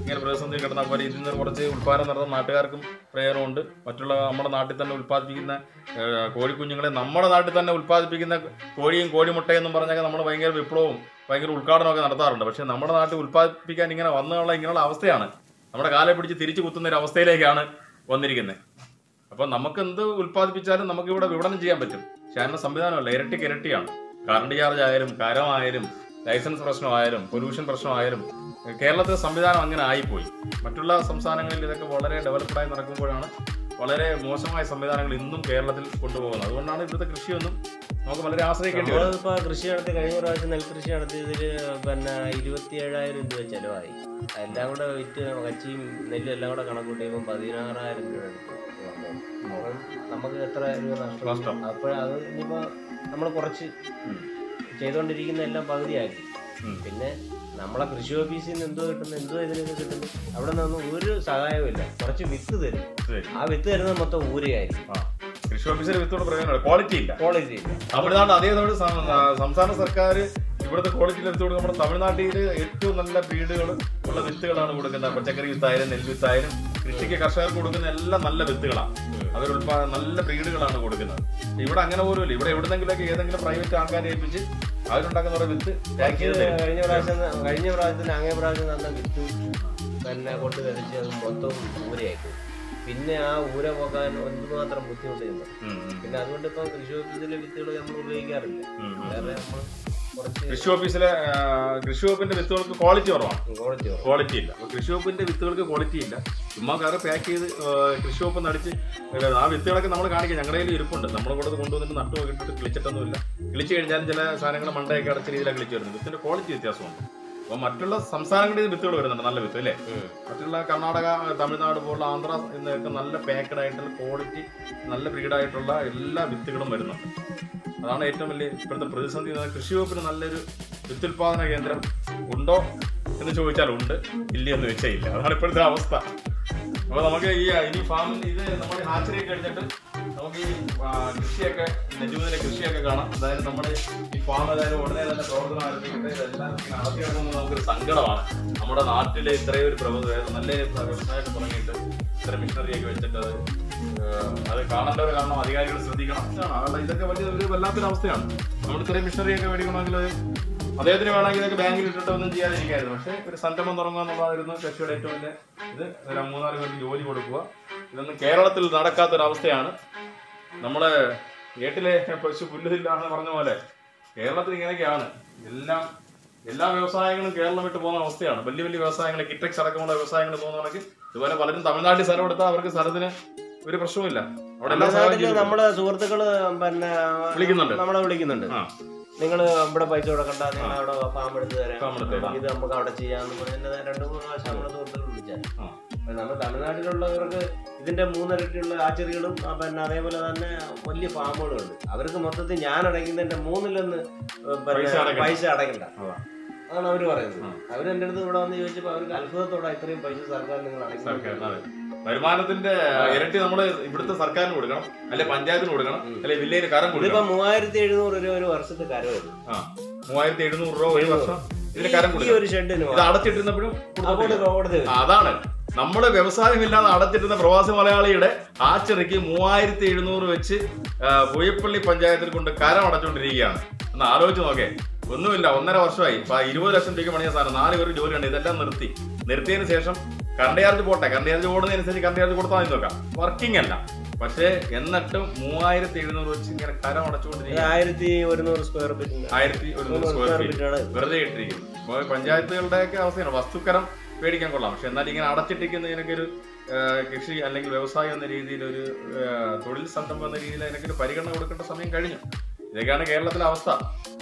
ഇങ്ങനെ പ്രതിസന്ധി കിടന്ന പോലെ ഇതിൽ നിന്ന് കുറച്ച് ഉൽപ്പാദനം നടന്ന നാട്ടുകാർക്കും പ്രയോജനമുണ്ട് മറ്റുള്ള നമ്മുടെ നാട്ടിൽ തന്നെ ഉൽപ്പാദിപ്പിക്കുന്ന ഏഹ്, കോഴിക്കുഞ്ഞുങ്ങളെ നമ്മുടെ നാട്ടിൽ തന്നെ ഉൽപ്പാദിപ്പിക്കുന്ന കോഴിയും കോഴിമുട്ടയെന്നും പറഞ്ഞാൽ നമ്മൾ ഭയങ്കര വിപ്ലവവും ഭയങ്കര ഉദ്ഘാടനമൊക്കെ നടത്താറുണ്ട് പക്ഷേ നമ്മുടെ നാട്ടിൽ ഉൽപ്പാദിപ്പിക്കാൻ ഇങ്ങനെ വന്നുള്ള ഇങ്ങനെയുള്ള അവസ്ഥയാണ് നമ്മുടെ കാലെ പിടിച്ച് തിരിച്ചു കുത്തുന്ന ഒരു അവസ്ഥയിലേക്കാണ് വന്നിരിക്കുന്നത് അപ്പോൾ നമുക്ക് എന്ത് ഉൽപ്പാദിപ്പിച്ചാലും നമുക്ക് ഇവിടെ വിപണനം ചെയ്യാൻ പറ്റും പക്ഷേ അതിനുള്ള സംവിധാനമല്ല ഇരട്ടിക്ക് ഇരട്ടിയാണ് കറണ്ട് ചാർജ് ആയാലും കരമായാലും ലൈസൻസ് പ്രശ്നമായാലും പൊല്യൂഷൻ പ്രശ്നമായാലും കേരളത്തിലെ സംവിധാനം അങ്ങനെ ആയിപ്പോയി മറ്റുള്ള സംസ്ഥാനങ്ങളിൽ ഇതൊക്കെ വളരെ ഡെവലപ്ഡായി നടക്കുമ്പോഴാണ് വളരെ മോശമായ സംവിധാനങ്ങൾ ഇന്നും കേരളത്തിൽ കൊണ്ടുപോകുന്നത് അതുകൊണ്ടാണ് ഇവിടുത്തെ കൃഷിയൊന്നും നമുക്ക് വളരെ ആശ്രയിക്കേണ്ടി വരുന്നത് നമ്മളിപ്പോ കൃഷി നടത്തി കഴിഞ്ഞ പ്രാവശ്യം നെൽകൃഷി നടത്തിയതിൽ പിന്നെ ഇരുപത്തി ഏഴായിരം രൂപ ചെലവായി എല്ലാം കൂടെ വിറ്റ് കച്ചിയും നെല്ലും എല്ലാം കൂടെ കണക്ക് കൂട്ടിയപ്പോൾ പതിനാറായിരം രൂപ എടുത്തു വന്നു. അപ്പം നമുക്ക് എത്ര രൂപ നഷ്ടം. നഷ്ടം അപ്പോൾ അത് ഇനിയിപ്പോൾ നമ്മൾ കുറച്ച് ഉം. ചെയ്തുകൊണ്ടിരിക്കുന്ന എല്ലാം പകുതിയാക്കി ഉം. പിന്നെ നമ്മളെ കൃഷി ഓഫീസിൽ നിന്ന് എന്തോ കിട്ടുന്നു എന്തോ ഇതിനൊക്കെ കിട്ടുന്നു അവിടെ നിന്നൊന്നും ഒരു സഹായവും ഇല്ല കുറച്ച് വിത്ത് തരും ശരി. ആ വിത്ത് തരുന്നത് മൊത്തം ഊരയായിരിക്കും ആ. കൃഷി ഓഫീസർ വിത്തോട് പ്രയോജനമില്ല ക്വാളിറ്റി ഇല്ല ക്വാളിറ്റി ഇല്ല തമിഴ്നാട് അതേ നമ്മുടെ സം- ആ, സംസ്ഥാന സർക്കാർ ഇവിടുത്തെ ക്വാളിറ്റി എടുത്തുകൊണ്ട് നമ്മുടെ തമിഴ്നാട്ടിൽ ഏറ്റവും നല്ല ബ്രീഡുകൾ ഉള്ള വിത്തുകളാണ് കൊടുക്കുന്നത് പച്ചക്കറി വിത്തായാലും നെൽവിത്തായാലും കൃഷിക്ക് കർഷകർക്ക് കൊടുക്കുന്ന എല്ലാം നല്ല വിത്തുകളാണ് അവർ ഉൽപാ നല്ല ബ്രീഡുകളാണ് കൊടുക്കുന്നത് ഇവിടെ അങ്ങനെ പോലും ഇല്ല ഇവിടെ എവിടെന്നെങ്കിലൊക്കെ ഏതെങ്കിലും പ്രൈവറ്റ് ആൾക്കാരെ ഏൽപ്പിച്ച് അവരുണ്ടാക്കുന്ന ഓരോ വിത്ത് പാക്ക് ചെയ്ത് തരും. കഴിഞ്ഞ പ്രാവശ്യം കഴിഞ്ഞ പ്രാവശ്യത്തിന് അങ്ങേ പ്രാവശ്യം തന്ന വിത്ത് തന്നെ കൊണ്ട് ധരിച്ച് അത് മൊത്തം ഊരയാക്കി പിന്നെ ആ ഊര പോകാൻ എന്തുമാത്രം ബുദ്ധിമുട്ടുണ്ട് ഉം, ഉം, പിന്നെ അതുകൊണ്ട് ഇപ്പം കൃഷി ഓഫീസിലെ വിത്തുകൾ നമ്മൾ ഉപയോഗിക്കാറില്ല ഉം, ഉം. വേറെ നമ്മൾ കുറച്ച് കൃഷി ഓഫീസിലെ ആ, കൃഷി വകുപ്പിന്റെ വിത്തുകൾക്ക് ക്വാളിറ്റി കുറവാണ് ക്വാളിറ്റി കുറവ്. ക്വാളിറ്റി ഇല്ല അപ്പൊ കൃഷി വകുപ്പിന്റെ വിത്തുകൾക്ക് ക്വാളിറ്റി ഇല്ല ചുമ്മാ കാറ് പാക്ക് ചെയ്ത് ആ, കൃഷി വകുപ്പ് നടിച്ച് ഏ, ആ വിത്തുകളൊക്കെ നമ്മൾ കാണിക്കാം ഞങ്ങളുടെ കയ്യിൽ ഇരിപ്പുണ്ട് നമ്മൾ കൂടെ കൊണ്ടുവന്നിട്ട് നട്ടു നോക്കിയിട്ട് കിളിച്ചിട്ടൊന്നുമില്ല കിളിച്ച് കഴിഞ്ഞാലും ചില സാധനങ്ങൾ മണ്ടയൊക്കെ അടച്ച രീതിയിലാണ് കിളിച്ച് വരുന്നത് വിത്തിന്റെ ക്വാളിറ്റി വ്യത്യാസമുണ്ട് അപ്പൊ മറ്റുള്ള സംസ്ഥാനങ്ങളിൽ നിന്ന് വിത്തുകൾ വരുന്നുണ്ട് നല്ല വിത്ത് അല്ലേ ഉം. മറ്റുള്ള കർണാടക തമിഴ്നാട് പോലുള്ള ആന്ധ്ര എന്നൊക്കെ നല്ല പാക്കഡ് ആയിട്ടുള്ള ക്വാളിറ്റി നല്ല ബ്രീഡായിട്ടുള്ള എല്ലാ വിത്തുകളും വരുന്നുണ്ട് അതാണ് ഏറ്റവും വലിയ ഇപ്പോഴത്തെ പ്രതിസന്ധി എന്ന് പറഞ്ഞാൽ കൃഷി വകുപ്പിന് നല്ലൊരു വിത്തുൽപാദന കേന്ദ്രം ഉണ്ടോ എന്ന് ചോദിച്ചാൽ ഉണ്ട് ഇല്ലയെന്ന് വെച്ചാൽ ഇല്ല അതാണ് ഇപ്പോഴത്തെ അവസ്ഥ അപ്പോൾ നമുക്ക് ഈ ഇനി ഫാമിൽ ഇത് നമ്മൾ ഹാച്ചറി കഴിഞ്ഞിട്ട് നമുക്ക് ഈ ആ, കൃഷിയൊക്കെ നെജുവിലെ കൃഷിയൊക്കെ കാണാം അതായത് നമ്മുടെ ഈ ഫാം അതായത് ഉടനെ തന്നെ പ്രവർത്തനം ആരംഭിക്കട്ടെ ഇതെല്ലാം ഇങ്ങനെ നടത്തി കിടക്കുന്നത് നമുക്കൊരു സങ്കടമാണ് നമ്മുടെ നാട്ടിലെ ഇത്രയും ഒരു പ്രബോധനം നല്ല വ്യവസായമായിട്ട് തുടങ്ങിയിട്ട് ഇത്ര മിഷനറി ഒക്കെ വെച്ചിട്ട് അത് ഏഹ്, അത് കാണേണ്ടവർ കാണണം അധികാരികൾ ശ്രദ്ധിക്കണം ഇതാണ് അതുകൊണ്ട് ഇതൊക്കെ വലിയ ഒരു വല്ലാത്തൊരു അവസ്ഥയാണ് നമ്മൾ ഇത്രയും മിഷനറി ഒക്കെ മേടിക്കണമെങ്കിൽ അത് അദ്ദേഹത്തിന് വേണമെങ്കിൽ ഇതൊക്കെ ബാങ്കിൽ ഇട്ടിട്ട് ഒന്നും ചെയ്യാതിരിക്കായിരുന്നു പക്ഷേ ഒരു സംരംഭം തുടങ്ങുക എന്നുള്ളതായിരുന്നു കക്ഷിയുടെ ഏറ്റവും വലിയ ഇത് ഒരു മൂന്നാല് പേർക്ക് ജോലി കൊടുക്കുക ഇതൊന്നും കേരളത്തിൽ നടക്കാത്തൊരവസ്ഥയാണ് നമ്മളെ ഏട്ടിലെ പശു പുല്ലുതില്ലാന്ന് പറഞ്ഞ പോലെ കേരളത്തിൽ ഇങ്ങനെയൊക്കെയാണ് എല്ലാം എല്ലാ വ്യവസായങ്ങളും കേരളം വിട്ട് പോകുന്ന അവസ്ഥയാണ് വലിയ വലിയ വ്യവസായങ്ങൾ കിറ്റക്സ് അടക്കമുള്ള വ്യവസായങ്ങൾ പോകുന്നവർക്ക് ഇതുപോലെ പലരും തമിഴ്നാട്ടിൽ സ്ഥലം എടുത്താൽ അവർക്ക് സ്ഥലത്തിന് ഒരു പ്രശ്നവുമില്ല അവിടെ എല്ലാ തമിഴ്നാട്ടില് സാഹചര്യവും നമ്മുടെ സുഹൃത്തുക്കള് പിന്നെ വിളിക്കുന്നുണ്ട്. നമ്മളെ വിളിക്കുന്നുണ്ട് ആ നിങ്ങൾ ഇവിടെ പൈസ കൊടുക്കണ്ട നിങ്ങൾ അവിടെ ഫാം എടുത്ത് Farm എടുത്ത് തരാം തരാം. ഇത് നമുക്ക് അവിടെ ചെയ്യാന്ന് പറഞ്ഞ രണ്ട് മൂന്ന് പ്രാവശ്യം നമ്മുടെ സുഹൃത്തുക്കൾ വിളിച്ചാൽ ആ. അപ്പൊ നമ്മുടെ തമിഴ്നാട്ടിലുള്ളവർക്ക് ഇതിന്റെ മൂന്നിരട്ടിയുള്ള ആച്ചറികളും ആ, പിന്നെ അതേപോലെ തന്നെ വലിയ ഫാമുകളും ഉണ്ട് അവർക്ക് മൊത്തത്തിൽ ഞാൻ അടയ്ക്കുന്നതിന്റെ മൂന്നിലൊന്ന് പിന്നെ പൈസ അടയ്ക്കണം. പൈസ അടയ്ക്കണ്ട അതാ. അതാണ് അവര് പറയുന്നത് ആ. അവര് എന്റെ അടുത്ത് ഇവിടെ വന്ന് ചോദിച്ചപ്പോ അവർക്ക് അത്ഭുതത്തോടെ ഇത്രയും പൈസ സർക്കാർ നിങ്ങൾ സർക്കാർ അടയ്ക്കുന്നത് അതെ. വരുമാനത്തിന്റെ ഇരട്ടി നമ്മള് ഇവിടുത്തെ സർക്കാരിന് കൊടുക്കണം അല്ലെ പഞ്ചായത്തിന് കൊടുക്കണം ഉം. അല്ലെ വില്ലേജിന് കരം ഇതിപ്പോ കൊടുക്കണം മൂവായിരത്തി എഴുന്നൂറ് രൂപ ഒരു വർഷത്തെ കരവുള്ളൂ ആ മൂവായിരത്തി എഴുന്നൂറ് രൂപ ഒരു വർഷം ഇതിന് കരം ഈ കൊടുക്കണം ഒരു ഷെഡിന് ഇത് അടച്ചിട്ടിരുന്നപ്പോഴും അങ്ങോട്ട് കോടതി ആ, അതാണ് നമ്മുടെ വ്യവസായമില്ലാതെ അടച്ചിട്ടുന്ന പ്രവാസി മലയാളിയുടെ ആച്ചറിക്ക് മൂവായിരത്തി എഴുന്നൂറ് വെച്ച് ആ, പൂയപ്പള്ളി പഞ്ചായത്തിൽ കൊണ്ട് കരം അടച്ചുകൊണ്ടിരിക്കുകയാണ് ഒന്ന് ആലോചിച്ച് നോക്കേ ഒന്നുമില്ല ഒന്നര വർഷമായി ഇപ്പൊ ആ ഇരുപത് ലക്ഷം രൂപയ്ക്ക് പണിയ സാധനം നാല് പേര് ജോലിയുണ്ട് ഇതെല്ലാം നിർത്തി നിർത്തിയതിന് ശേഷം കറണ്ട് ചാർജ് പോട്ടെ കറണ്ട് ചാർജ് ഓടുന്നതനുസരിച്ച് കറണ്ട് ചാർജ് കൊടുത്താൽ മതി നോക്കാം വർക്കിംഗ് അല്ല പക്ഷേ എന്നിട്ടും മൂവായിരത്തി എഴുന്നൂറ് വെച്ച് ഇങ്ങനെ കരം അടച്ചുകൊണ്ടിരിക്കുക ആയിരത്തി ഒരുന്നൂറ് സ്ക്വയർ ഫീറ്റ് ആയിരത്തി ഒരുന്നൂറ് സ്ക്വയർ സ്ക്വയർ ഫീറ്റ് ഫീറ്റാണ് വെറുതെ ഇട്ടിരിക്കുന്നു അപ്പോൾ പഞ്ചായത്തുകളുടെയൊക്കെ അവസ്ഥയാണ് വസ്തുക്കരം മേടിക്കാൻ കൊള്ളാം പക്ഷെ എന്നാൽ ഇങ്ങനെ അടച്ചിട്ടിരിക്കുന്നതിനൊക്കെ ഒരു ആ, കൃഷി അല്ലെങ്കിൽ വ്യവസായം എന്ന രീതിയിൽ ഒരു ആ, തൊഴിൽ സംരംഭം എന്ന രീതിയിൽ അതിനൊക്കെ ഒരു പരിഗണന കൊടുക്കേണ്ട സമയം കഴിഞ്ഞു ഇതൊക്കെയാണ് കേരളത്തിലെ അവസ്ഥ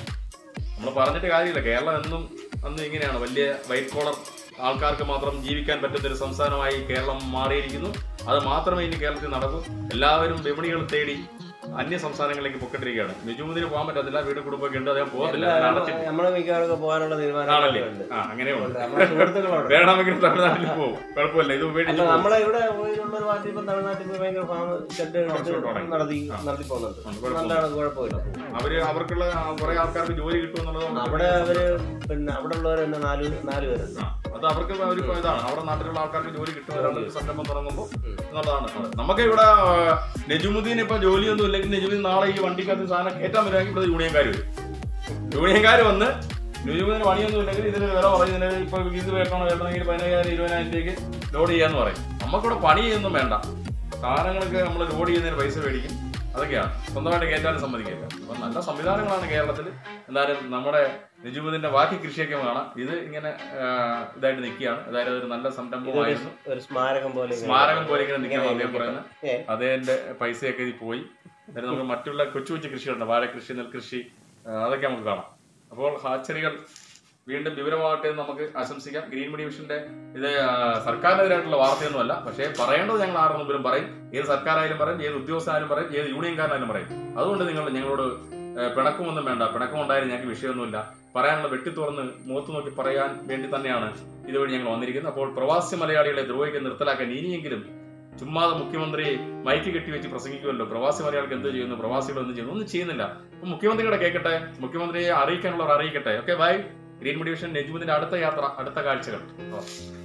നമ്മൾ പറഞ്ഞിട്ട് കാര്യമില്ല കേരളം എന്നും അന്ന് ഇങ്ങനെയാണ് വലിയ വൈറ്റ് കോളർ ആൾക്കാർക്ക് മാത്രം ജീവിക്കാൻ പറ്റുന്ന ഒരു സംസ്ഥാനമായി കേരളം മാറിയിരിക്കുന്നു അത് മാത്രമേ ഇനി കേരളത്തിൽ നടക്കൂ എല്ലാവരും വിപണികൾ തേടി അന്യ സംസ്ഥാനങ്ങളിലേക്ക് പൊക്കിട്ടിരിക്കുകയാണ് നിജുമുദ്ദീന് പോകാൻ പറ്റത്തില്ല വീട് കുടുംബമൊക്കെ ഉണ്ട് അദ്ദേഹം പോകത്തില്ല അതിനെ അടച്ചിട്ട് നമ്മളെ മിക്കവാറും പോകാനുള്ള ആണല്ലേ തീരുമാനങ്ങളുണ്ട് ആ അങ്ങനെയുണ്ട് നമ്മുടെ സുഹൃത്തുക്കളോട് വേണമെങ്കിൽ തമിഴ്നാട്ടിൽ പോകും കുഴപ്പമില്ല ഇത് അല്ല ഉപേക്ഷിച്ച് നമ്മളെ ഇവിടെ പോയിട്ടുള്ള ഒരു പാർട്ടി ഇപ്പം തമിഴ്നാട്ടിൽ പോയി ഭയങ്കര ഫാം ഷെഡ് എടുത്ത് തുടങ്ങി. നടത്തി ആ. നടത്തി പോകുന്നുണ്ട് ഉണ്ട്, കുഴപ്പമില്ല. നല്ലതാണ് കുഴപ്പമില്ല അവര് അവർക്കുള്ള കുറെ ആൾക്കാർക്ക് ജോലി കിട്ടും എന്നുള്ളത് അവിടെ അവര് പിന്നെ അവിടെ ഉള്ളവർ തന്നെ നാല് നാല് പേരുണ്ട് ആ, അത് അവർക്ക് ഒരു ഇതാണ് അവരുടെ നാട്ടിലുള്ള ആൾക്കാർക്ക് ജോലി കിട്ടും ഒരു സംരംഭം തുടങ്ങുമ്പോൾ എന്നുള്ളതാണ് നമുക്ക് ഇവിടെ ആ, നെജുമുദ്ദീൻ ഇപ്പൊ ജോലിയൊന്നും ഇല്ലെങ്കിൽ നെജുമുദ്ദീൻ നാളെ ഈ വണ്ടിക്കകത്ത് സാധനം കയറ്റാൻ വരുമെങ്കിൽ ഇവിടെ യൂണിയൻകാർ വരും യൂണിയൻകാർ വന്ന് നെജുമുദ്ദീന് പണിയൊന്നും ഇല്ലെങ്കിൽ ഇതിന് വില പറയും ഇതിന് ഇപ്പൊ ഇത് വേണോ വേണമെങ്കിൽ പതിനയ്യായിരം ഇരുപതിനായിരം രൂപയ്ക്ക് ലോഡ് ചെയ്യാന്ന് പറയും നമുക്കിവിടെ പണി ചെയ്യുന്നൊന്നും വേണ്ട സാധനങ്ങൾക്ക് നമ്മൾ ലോഡ് ചെയ്യുന്നതിന് പൈസ മേടിക്കും അതൊക്കെയാണ് സ്വന്തമായിട്ട് കയറ്റാനും സമ്മതിക്കില്ല അപ്പൊ നല്ല സംവിധാനങ്ങളാണ് കേരളത്തിൽ എന്തായാലും നമ്മുടെ നിജുമുദ്ദീന്റെ ബാക്കി കൃഷിയൊക്കെ കാണാം ഇത് ഇങ്ങനെ ആ, ഇതായിട്ട് നിൽക്കുകയാണ് അതായത് ഒരു നല്ല സംരംഭമായിരുന്നു ഒരു സ്മാരകം പോലെ ഇങ്ങനെ. സ്മാരകം പോലെ ഇങ്ങനെ നിൽക്കണം ഇങ്ങനെ അദ്ദേഹം പറയുന്നത് ഏ. അദ്ദേഹത്തിന്റെ പൈസയൊക്കെ ഇതിൽ പോയി എന്നിട്ട് നമുക്ക് മറ്റുള്ള കൊച്ചു കൊച്ചു കൃഷികളുണ്ട് വാഴകൃഷി നെൽകൃഷി ആ, അതൊക്കെ നമുക്ക് കാണാം അപ്പോൾ ഹാച്ചറികൾ വീണ്ടും വിവരമാകട്ടെ എന്ന് നമുക്ക് ആശംസിക്കാം ഗ്രീൻ മീഡിയ വിഷന്റെ ഇത് ആ, സർക്കാരിനെതിരായിട്ടുള്ള വാർത്തയൊന്നുമല്ല പക്ഷേ പറയേണ്ടത് ഞങ്ങൾ ആരുടെ മുമ്പിലും പറയും ഏത് സർക്കാരായാലും പറയും ഏത് ഉദ്യോഗസ്ഥനായാലും പറയും ഏത് യൂണിയൻകാരനായാലും പറയും അതുകൊണ്ട് നിങ്ങൾ ഞങ്ങളോട് ആ, പിണക്കമൊന്നും വേണ്ട പിണക്കം ഉണ്ടായാലും ഞങ്ങൾക്ക് വിഷയമൊന്നുമില്ല പറയാനുള്ള വെട്ടി തുറന്ന് മുഖത്ത് നോക്കി പറയാൻ വേണ്ടി തന്നെയാണ് ഇതുവഴി ഞങ്ങൾ വന്നിരിക്കുന്നത് അപ്പോൾ പ്രവാസി മലയാളികളെ ദ്രോഹിക്ക് നിർത്തലാക്കാൻ ഇനിയെങ്കിലും ചുമ്മാതെ മുഖ്യമന്ത്രി മൈക്ക് കെട്ടി വെച്ച് പ്രസംഗിക്കുമല്ലോ പ്രവാസി മലയാളികൾ എന്ത് ചെയ്യുന്നു പ്രവാസികൾ എന്ത് ചെയ്യുന്നു ഒന്നും ചെയ്യുന്നില്ല അപ്പൊ മുഖ്യമന്ത്രിയുടെ കേൾക്കട്ടെ മുഖ്യമന്ത്രിയെ അറിയിക്കാനുള്ളവർ അറിയിക്കട്ടെ okay bye green media vision നെജുമുദിന്റെ അടുത്ത യാത്ര അടുത്ത കാഴ്ചകൾ ഓ.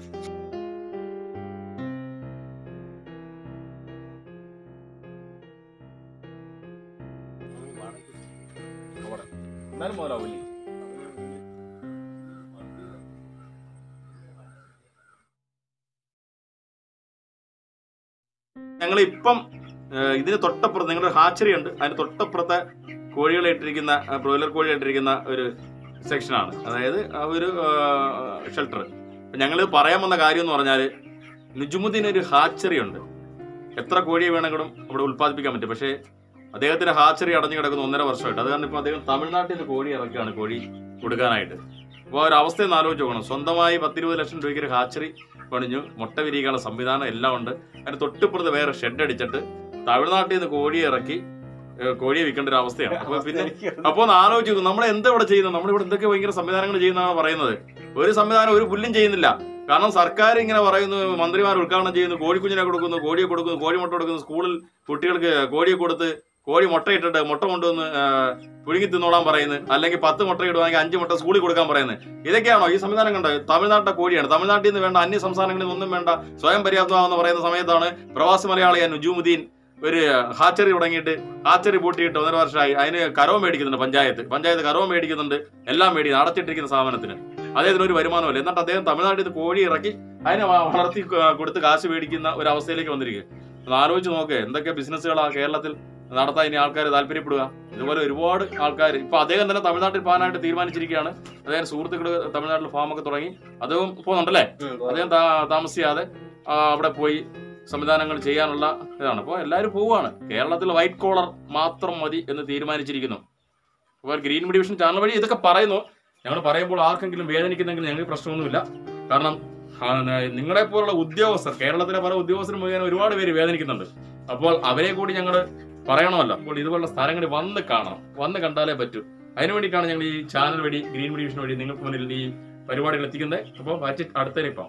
എന്നാലും മുതലാവൂല്ലേ ഞങ്ങൾ ഇപ്പം ഇതിന് തൊട്ടപ്പുറത്ത് നിങ്ങളുടെ ഹാച്ചറി ഉണ്ട് അതിന് തൊട്ടപ്പുറത്തെ കോഴികളെ ഇട്ടിരിക്കുന്ന ആ, ബ്രോയിലർ കോഴികളെ ഇട്ടിരിക്കുന്ന ഒരു സെക്ഷനാണ് അതായത് ആ ഒരു ഷെൽട്ടർ ഞങ്ങൾ പറയാൻ വന്ന കാര്യം എന്ന് പറഞ്ഞാൽ നുജുമുദ്ദീൻ ഒരു ഹാച്ചറി ഉണ്ട് എത്ര കോഴിയെ വേണമെങ്കിലും അവിടെ ഉൽപ്പാദിപ്പിക്കാൻ പറ്റും പക്ഷേ അദ്ദേഹത്തിന്റെ ഹാച്ചറി അടഞ്ഞു കിടക്കുന്ന ഒന്നര വർഷമായിട്ട് അത് കാരണം ഇപ്പോൾ അദ്ദേഹം തമിഴ്നാട്ടിൽ നിന്ന് കോഴി ഇറക്കുകയാണ് കോഴി കൊടുക്കാനായിട്ട് അപ്പോൾ ആ ഒരു അവസ്ഥ ഒന്ന് ആലോചിച്ച് നോക്കണം സ്വന്തമായി പത്തിരുപത് ലക്ഷം രൂപയ്ക്ക് ഒരു ഹാച്ചറി പണിഞ്ഞു മുട്ട വിരിക്കാനുള്ള സംവിധാനം എല്ലാം ഉണ്ട് അതിന് തൊട്ടിപ്പുറത്ത് വേറെ ഷെഡ് അടിച്ചിട്ട് തമിഴ്നാട്ടിൽ നിന്ന് കോഴിയെ ഇറക്കി ഏഹ് കോഴിയെ വിൽക്കേണ്ട ഒരു അവസ്ഥയാണ് അപ്പൊ പിന്നെ അപ്പൊ ഒന്ന് ആലോചിച്ച് നോക്കും നമ്മൾ എന്താ ഇവിടെ ചെയ്യുന്നത് നമ്മളിവിടെ എന്തൊക്കെ ഭയങ്കര സംവിധാനങ്ങൾ ചെയ്യുന്നതാണ് പറയുന്നത് ഒരു സംവിധാനം ഒരു പുല്ലും ചെയ്യുന്നില്ല കാരണം സർക്കാർ ഇങ്ങനെ പറയുന്നു മന്ത്രിമാർ ഉദ്ഘാടനം ചെയ്യുന്നു കോഴിക്കുഞ്ഞിനെ കൊടുക്കുന്നു കോഴിയെ കൊടുക്കുന്നു കോഴിമുട്ട കൊടുക്കുന്നു സ്കൂളിൽ കുട്ടികൾക്ക് കോഴിയെ കൊടുത്ത് കോഴി മുട്ടയിട്ടിട്ട് മുട്ട കൊണ്ടുവന്ന് ആ, പുഴുങ്ങി തിന്നോളാൻ പറയുന്നത് അല്ലെങ്കിൽ പത്ത് മുട്ട ഇടുവാണെങ്കിൽ അഞ്ച് മുട്ട സ്കൂളിൽ കൊടുക്കാൻ പറയുന്നത് ഇതൊക്കെയാണോ ഈ സംവിധാനം കണ്ടോ തമിഴ്നാട്ടിലെ കോഴിയാണ് തമിഴ്നാട്ടിൽ നിന്ന് വേണ്ട അന്യ സംസ്ഥാനങ്ങളിൽ നിന്നൊന്നും വേണ്ട സ്വയം പര്യാപ്തമാണെന്ന് പറയുന്ന സമയത്താണ് പ്രവാസി മലയാളിയായ നുജുമുദ്ദീൻ ഒരു ഹാച്ചറി തുടങ്ങിയിട്ട് ഹാച്ചറി പൂട്ടിയിട്ട് ഒന്നര വർഷമായി അതിന് കരവ് മേടിക്കുന്നുണ്ട് പഞ്ചായത്ത് പഞ്ചായത്ത് കരവ് മേടിക്കുന്നുണ്ട് എല്ലാം മേടിക്കുന്നു അടച്ചിട്ടിരിക്കുന്ന സ്ഥാപനത്തിന് അദ്ദേഹത്തിന് ഒരു വരുമാനമല്ല എന്നിട്ട് അദ്ദേഹം തമിഴ്നാട്ടിൽ നിന്ന് കോഴി ഇറക്കി അതിനെ വ- വളർത്തി ക- കൊടുത്ത് കാശ് മേടിക്കുന്ന ഒരു അവസ്ഥയിലേക്ക് വന്നിരിക്കുക ഒന്ന് ആലോചിച്ച് നോക്ക് എന്തൊക്കെ ബിസിനസ്സുകളാ കേരളത്തിൽ നടത്താൻ ഇനി ആൾക്കാർ താല്പര്യപ്പെടുക ഇതുപോലെ ഒരുപാട് ആൾക്കാർ ഇപ്പൊ അദ്ദേഹം തന്നെ തമിഴ്നാട്ടിൽ പോകാനായിട്ട് തീരുമാനിച്ചിരിക്കുകയാണ് അദ്ദേഹം സുഹൃത്തുക്കൾ തമിഴ്നാട്ടിൽ ഫാമൊക്കെ തുടങ്ങി അതും പോകുന്നുണ്ടല്ലേ അദ്ദേഹം താ- താമസിയാതെ ആ, അവിടെ പോയി സംവിധാനങ്ങൾ ചെയ്യാനുള്ള ഇതാണ് അപ്പോൾ എല്ലാവരും പോവുകയാണ് കേരളത്തിൽ വൈറ്റ് കോളർ മാത്രം മതി എന്ന് തീരുമാനിച്ചിരിക്കുന്നു അപ്പോൾ ഗ്രീൻ മീഡിയ വിഷൻ ചാനൽ വഴി ഇതൊക്കെ പറയുന്നു ഞങ്ങൾ പറയുമ്പോൾ ആർക്കെങ്കിലും വേദനിക്കുന്നെങ്കിൽ ഞങ്ങൾക്ക് പ്രശ്നമൊന്നുമില്ല കാരണം നിങ്ങളെ പോലുള്ള ഉദ്യോഗസ്ഥർ കേരളത്തിലെ പല ഉദ്യോഗസ്ഥരും മുഖേന ഒരുപാട് പേര് വേദനിക്കുന്നുണ്ട് അപ്പോൾ അവരെ കൂടി ഞങ്ങൾ പറയണമല്ലോ അപ്പോൾ ഇതുപോലുള്ള സ്ഥലങ്ങളിൽ വന്ന് കാണണം വന്ന് കണ്ടാലേ പറ്റൂ അതിനു വേണ്ടിയിട്ടാണ് ഞങ്ങൾ ഈ ചാനൽ വഴി ഗ്രീൻ മീഡിയ വിഷൻ വഴി നിങ്ങൾക്ക് മുന്നിൽ ഈ പരിപാടികൾ എത്തിക്കുന്നത് അപ്പോൾ മാറ്റി അടുത്തതിനിപ്പം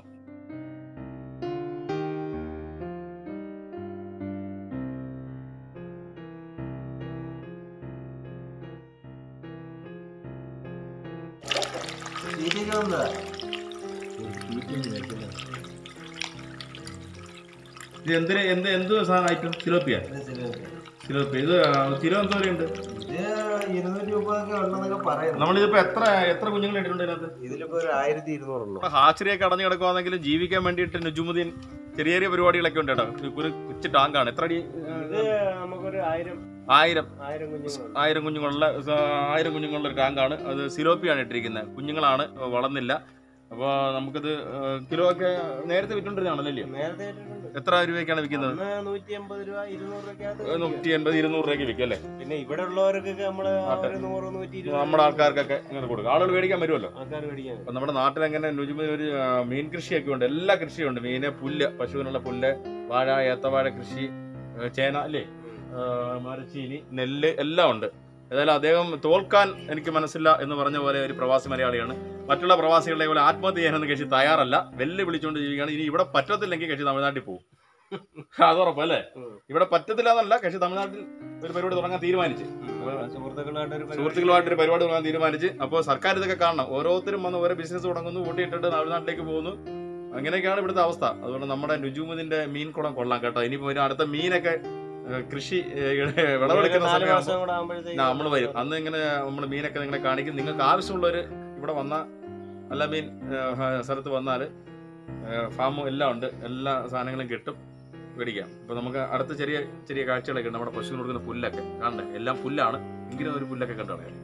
ഇത് എന്തിന് എന്ത് എന്ത് സാധനം ഐറ്റം സിലോപ്പിയ സിലോപ്പിയ ഇത് കിലോ എന്തോ ഉണ്ട് ഇരുന്നൂറ്റി മുപ്പതൊക്കെ ഉണ്ടെന്നൊക്കെ പറയുന്നു നമ്മളിതിപ്പോ എത്ര എത്ര കുഞ്ഞുങ്ങൾ ഇട്ടിട്ടുണ്ട് ഇതിനകത്ത് ഇതിലിപ്പോ ഒരു ആയിരത്തി ഇരുന്നൂറുള്ളൂ ഹാച്ചറിയൊക്കെ അടഞ്ഞു കിടക്കുവാണെങ്കിലും ജീവിക്കാൻ വേണ്ടിയിട്ട് നുജുമുദ്ദീൻ ചെറിയ ചെറിയ പരിപാടികളൊക്കെ ഉണ്ട് കേട്ടോ ഒരു കൊച്ചു ടാങ്കാണ് എത്ര അടി ഇത് നമുക്കൊരു ആയിരം ആയിരം ആയിരം കുഞ്ഞുങ്ങളുണ്ട് ആയിരം കുഞ്ഞുങ്ങളുള്ള ആയിരം കുഞ്ഞുങ്ങളുള്ള ഒരു ടാങ്കാണ് അത് സിലോപ്പിയാണ് ഇട്ടിരിക്കുന്നത് കുഞ്ഞുങ്ങളാണ് വളർന്നില്ല അപ്പോൾ നമുക്കത് കിലോ ഒക്കെ നേരത്തെ വിറ്റുകൊണ്ടിരുന്നതാണല്ലോ നേരത്തെ ഇട്ടിട്ടുണ്ട്. എത്ര രൂപയ്ക്കാണ് വിൽക്കുന്നത് അന്ന് നൂറ്റി എൺപത് രൂപ ഇരുന്നൂറ് രൂപയ്ക്കകത്ത് നൂറ്റി എൺപത് ഇരുന്നൂറ് രൂപയ്ക്ക് വിൽക്കും അല്ലേ പിന്നെ ഇവിടെ ഉള്ളവർക്കൊക്കെ നമ്മള് ആ ഒരു നൂറ് നൂറ്റി ഇരുപത് നമ്മുടെ ആൾക്കാർക്കൊക്കെ ഇങ്ങനെ കൊടുക്കും ആളുകൾ മേടിക്കാൻ വരുമല്ലോ ആൾക്കാർ മേടിക്കാൻ അപ്പൊ നമ്മുടെ നാട്ടിൽ അങ്ങനെ നുജുമിന് ഒരു ആ, മീൻ കൃഷിയൊക്കെ ഉണ്ട് എല്ലാ കൃഷിയും ഉണ്ട് മീന് പുല്ല് പശുവിനുള്ള പുല്ല് വാഴ ഏത്തവാഴ കൃഷി ഏ, ചേന അല്ലേ ആ, മരച്ചീനി നെല്ല് എല്ലാം ഉണ്ട് ഏതായാലും അദ്ദേഹം തോൽക്കാൻ എനിക്ക് മനസ്സില്ല എന്ന് പറഞ്ഞ പോലെ ഒരു പ്രവാസി മലയാളിയാണ് മറ്റുള്ള പ്രവാസികളെ പോലെ ആത്മഹത്യ ചെയ്യാനൊന്നും കക്ഷി തയ്യാറല്ല വെല്ല് വിളിച്ചുകൊണ്ട് ജീവിക്കുകയാണ് ഇനി ഇവിടെ പറ്റത്തില്ലെങ്കിൽ കക്ഷി തമിഴ്നാട്ടിൽ പോകും അത് ഉറപ്പല്ലേ ഉം. ഇവിടെ പറ്റത്തില്ല എന്നല്ല കക്ഷി തമിഴ്നാട്ടിൽ ഒരു പരിപാടി തുടങ്ങാൻ തീരുമാനിച്ചു സുഹൃത്തുക്കളുമായിട്ട് ഒരു പരിപാടി- സുഹൃത്തുക്കളുമായിട്ടൊരു പരിപാടി തുടങ്ങാൻ തീരുമാനിച്ച് അപ്പോൾ സർക്കാർ ഇതൊക്കെ കാണണം ഓരോരുത്തരും വന്ന് ഓരോ ബിസിനസ് തുടങ്ങുന്നു കൂട്ടിയിട്ടിട്ട് തമിഴ്നാട്ടിലേക്ക് പോകുന്നു അങ്ങനെയൊക്കെയാണ് ഇവിടുത്തെ അവസ്ഥ അതുകൊണ്ട് നമ്മുടെ നുജൂമുദിന്റെ മീൻ കുളം കൊള്ളാം കേട്ടോ ഇനിയിപ്പോ ഒരു അടുത്ത മീനൊക്കെ ഏഹ്, കൃഷി ഏഹ്, വിളവെടുക്കുന്ന നാല് സമയമാകുമ്പോൾ മാസം കൂടെ ആകുമ്പോഴത്തേക്ക് നമ്മൾ വരും അന്ന് ഇങ്ങനെ നമ്മൾ മീനൊക്കെ നിങ്ങളെ കാണിക്കും നിങ്ങൾക്ക് ആവശ്യമുള്ളവർ ഇവിടെ വന്ന നല്ല മീൻ ഏഹ്, സ്ഥലത്ത് വന്നാൽ ഫാമും എല്ലാം ഉണ്ട് എല്ലാ സാധനങ്ങളും കിട്ടും മേടിക്കാം ഇപ്പൊ നമുക്ക് അടുത്ത ചെറിയ ചെറിയ കാഴ്ചകളൊക്കെ ഉണ്ട് നമ്മുടെ പശുവിന് കൊടുക്കുന്ന പുല്ലൊക്കെ കാണണ്ടേ എല്ലാം പുല്ലാണ് എങ്കിലും ഒരു പുല്ലൊക്കെ കണ്ടു കളയാം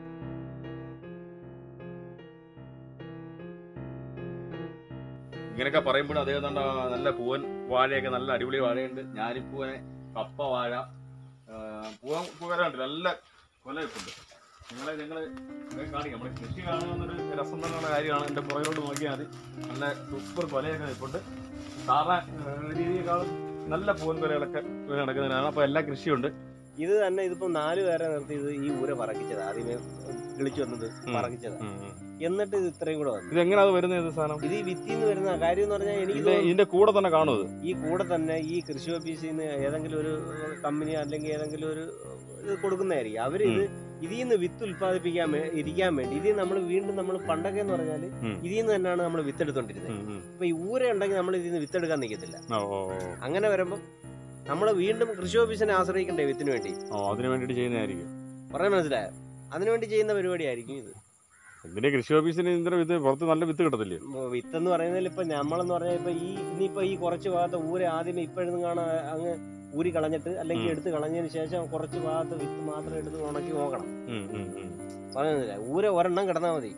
ഇങ്ങനെയൊക്കെ പറയുമ്പോൾ അദ്ദേഹം കണ്ട നല്ല പൂവൻ വാഴയൊക്കെ നല്ല അടിപൊളി വാഴയുണ്ട് ഞാലിപ്പൂവനെ കപ്പ വാഴ ആ, പൂവൻ പൂവന കണ്ടില്ല നല്ല കൊല വെക്കുന്നുണ്ട് നിങ്ങളെ നിങ്ങൾ കാണിക്കാം നമ്മുടെ കൃഷി കാണുന്നൊരു രസം തന്നെയുള്ള കാര്യമാണ് എൻ്റെ പുറകിലോട്ട് നോക്കിയാൽ മതി നല്ല സൂപ്പർ കൊലയൊക്കെ നിൽപ്പുണ്ട് സാധാരണ രീതിയെക്കാളും നല്ല പൂവൻ കൊലകളൊക്കെ നടക്കുന്നതിനാണ് അപ്പോൾ എല്ലാ കൃഷിയുണ്ട് ഇത് തന്നെ ഇതിപ്പോ നാല് പേരെ നിർത്തി ഇത് ഈ ഊര പറക്കിച്ചത് ആദ്യമേ വിളിച്ചു വന്നത് ഉം. പറക്കിച്ചതാ എന്നിട്ട് ഇത് ഇത്രയും കൂടെ വന്നു ഇത് എങ്ങനെയാ അത് വരുന്നത് ഇത് സാധനം ഇത് ഈ വിത്തിന്ന് വരുന്ന കാര്യം എന്ന് പറഞ്ഞാൽ എനിക്ക് ഇത് തോന്നുന്നു ഇതിന്റെ കൂടെ തന്നെ കാണും ഇത് ഈ കൂടെ തന്നെ ഈ കൃഷി ഓഫീസിൽ നിന്ന് ഏതെങ്കിലും ഒരു കമ്പനി അല്ലെങ്കിൽ ഏതെങ്കിലും ഒരു ഇത് കൊടുക്കുന്നതായിരിക്കും അവര് ഇത് ഇതിൽ നിന്ന് വിത്ത് ഉൽപ്പാദിപ്പിക്കാൻ വേ- ഇരിക്കാൻ വേണ്ടി ഇതിൽ നമ്മൾ വീണ്ടും നമ്മൾ പണ്ടൊക്കെ എന്ന് പറഞ്ഞാൽ ഉം. ഇതിൽ നിന്ന് തന്നെയാണ് നമ്മൾ വിത്തെടുത്തോണ്ടിരുന്നത് ഉം, ഉം. അപ്പൊ ഈ ഊര ഉണ്ടെങ്കിൽ നമ്മൾ ഇതിൽ നിന്ന് വിത്തെടുക്കാൻ നിൽക്കത്തില്ല ഓ ഓ, ഓ. അങ്ങനെ വരുമ്പം നമ്മൾ വീണ്ടും കൃഷി ഓഫീസിനെ ആശ്രയിക്കണ്ടേ വിത്തിന് വേണ്ടി ഓ അതിന് വേണ്ടിയിട്ട് ചെയ്യുന്നതായിരിക്കും പറയാൻ മനസ്സിലായോ അതിനുവേണ്ടി ചെയ്യുന്ന പരിപാടിയായിരിക്കും ഇത് ഇതിന്റെ കൃഷി ഓഫീസിന് ഇതിന്റെ ഇത് പുറത്ത് നല്ല വിത്ത് കിട്ടത്തില്ലേ ഉം, വിത്തെന്ന് പറയുന്നതിൽ ഇപ്പൊ നമ്മളെന്ന് പറഞ്ഞാൽ ഇപ്പൊ ഈ ഇനിയിപ്പോ ഈ കുറച്ച് ഭാഗത്ത് ഊര ആദ്യമേ ഇപ്പോഴൊന്നും കാണാൻ അങ്ങ് ഊരി കളഞ്ഞിട്ട് അല്ലെങ്കിൽ ഉം. എടുത്ത് കളഞ്ഞതിന് ശേഷം കുറച്ച് ഭാഗത്ത് വിത്ത് മാത്രം എടുത്ത് ഉണക്കി നോക്കണം ഉം, ഉം, ഉം. പറയുന്നില്ല ഊര ഒരെണ്ണം കിടന്നാൽ മതി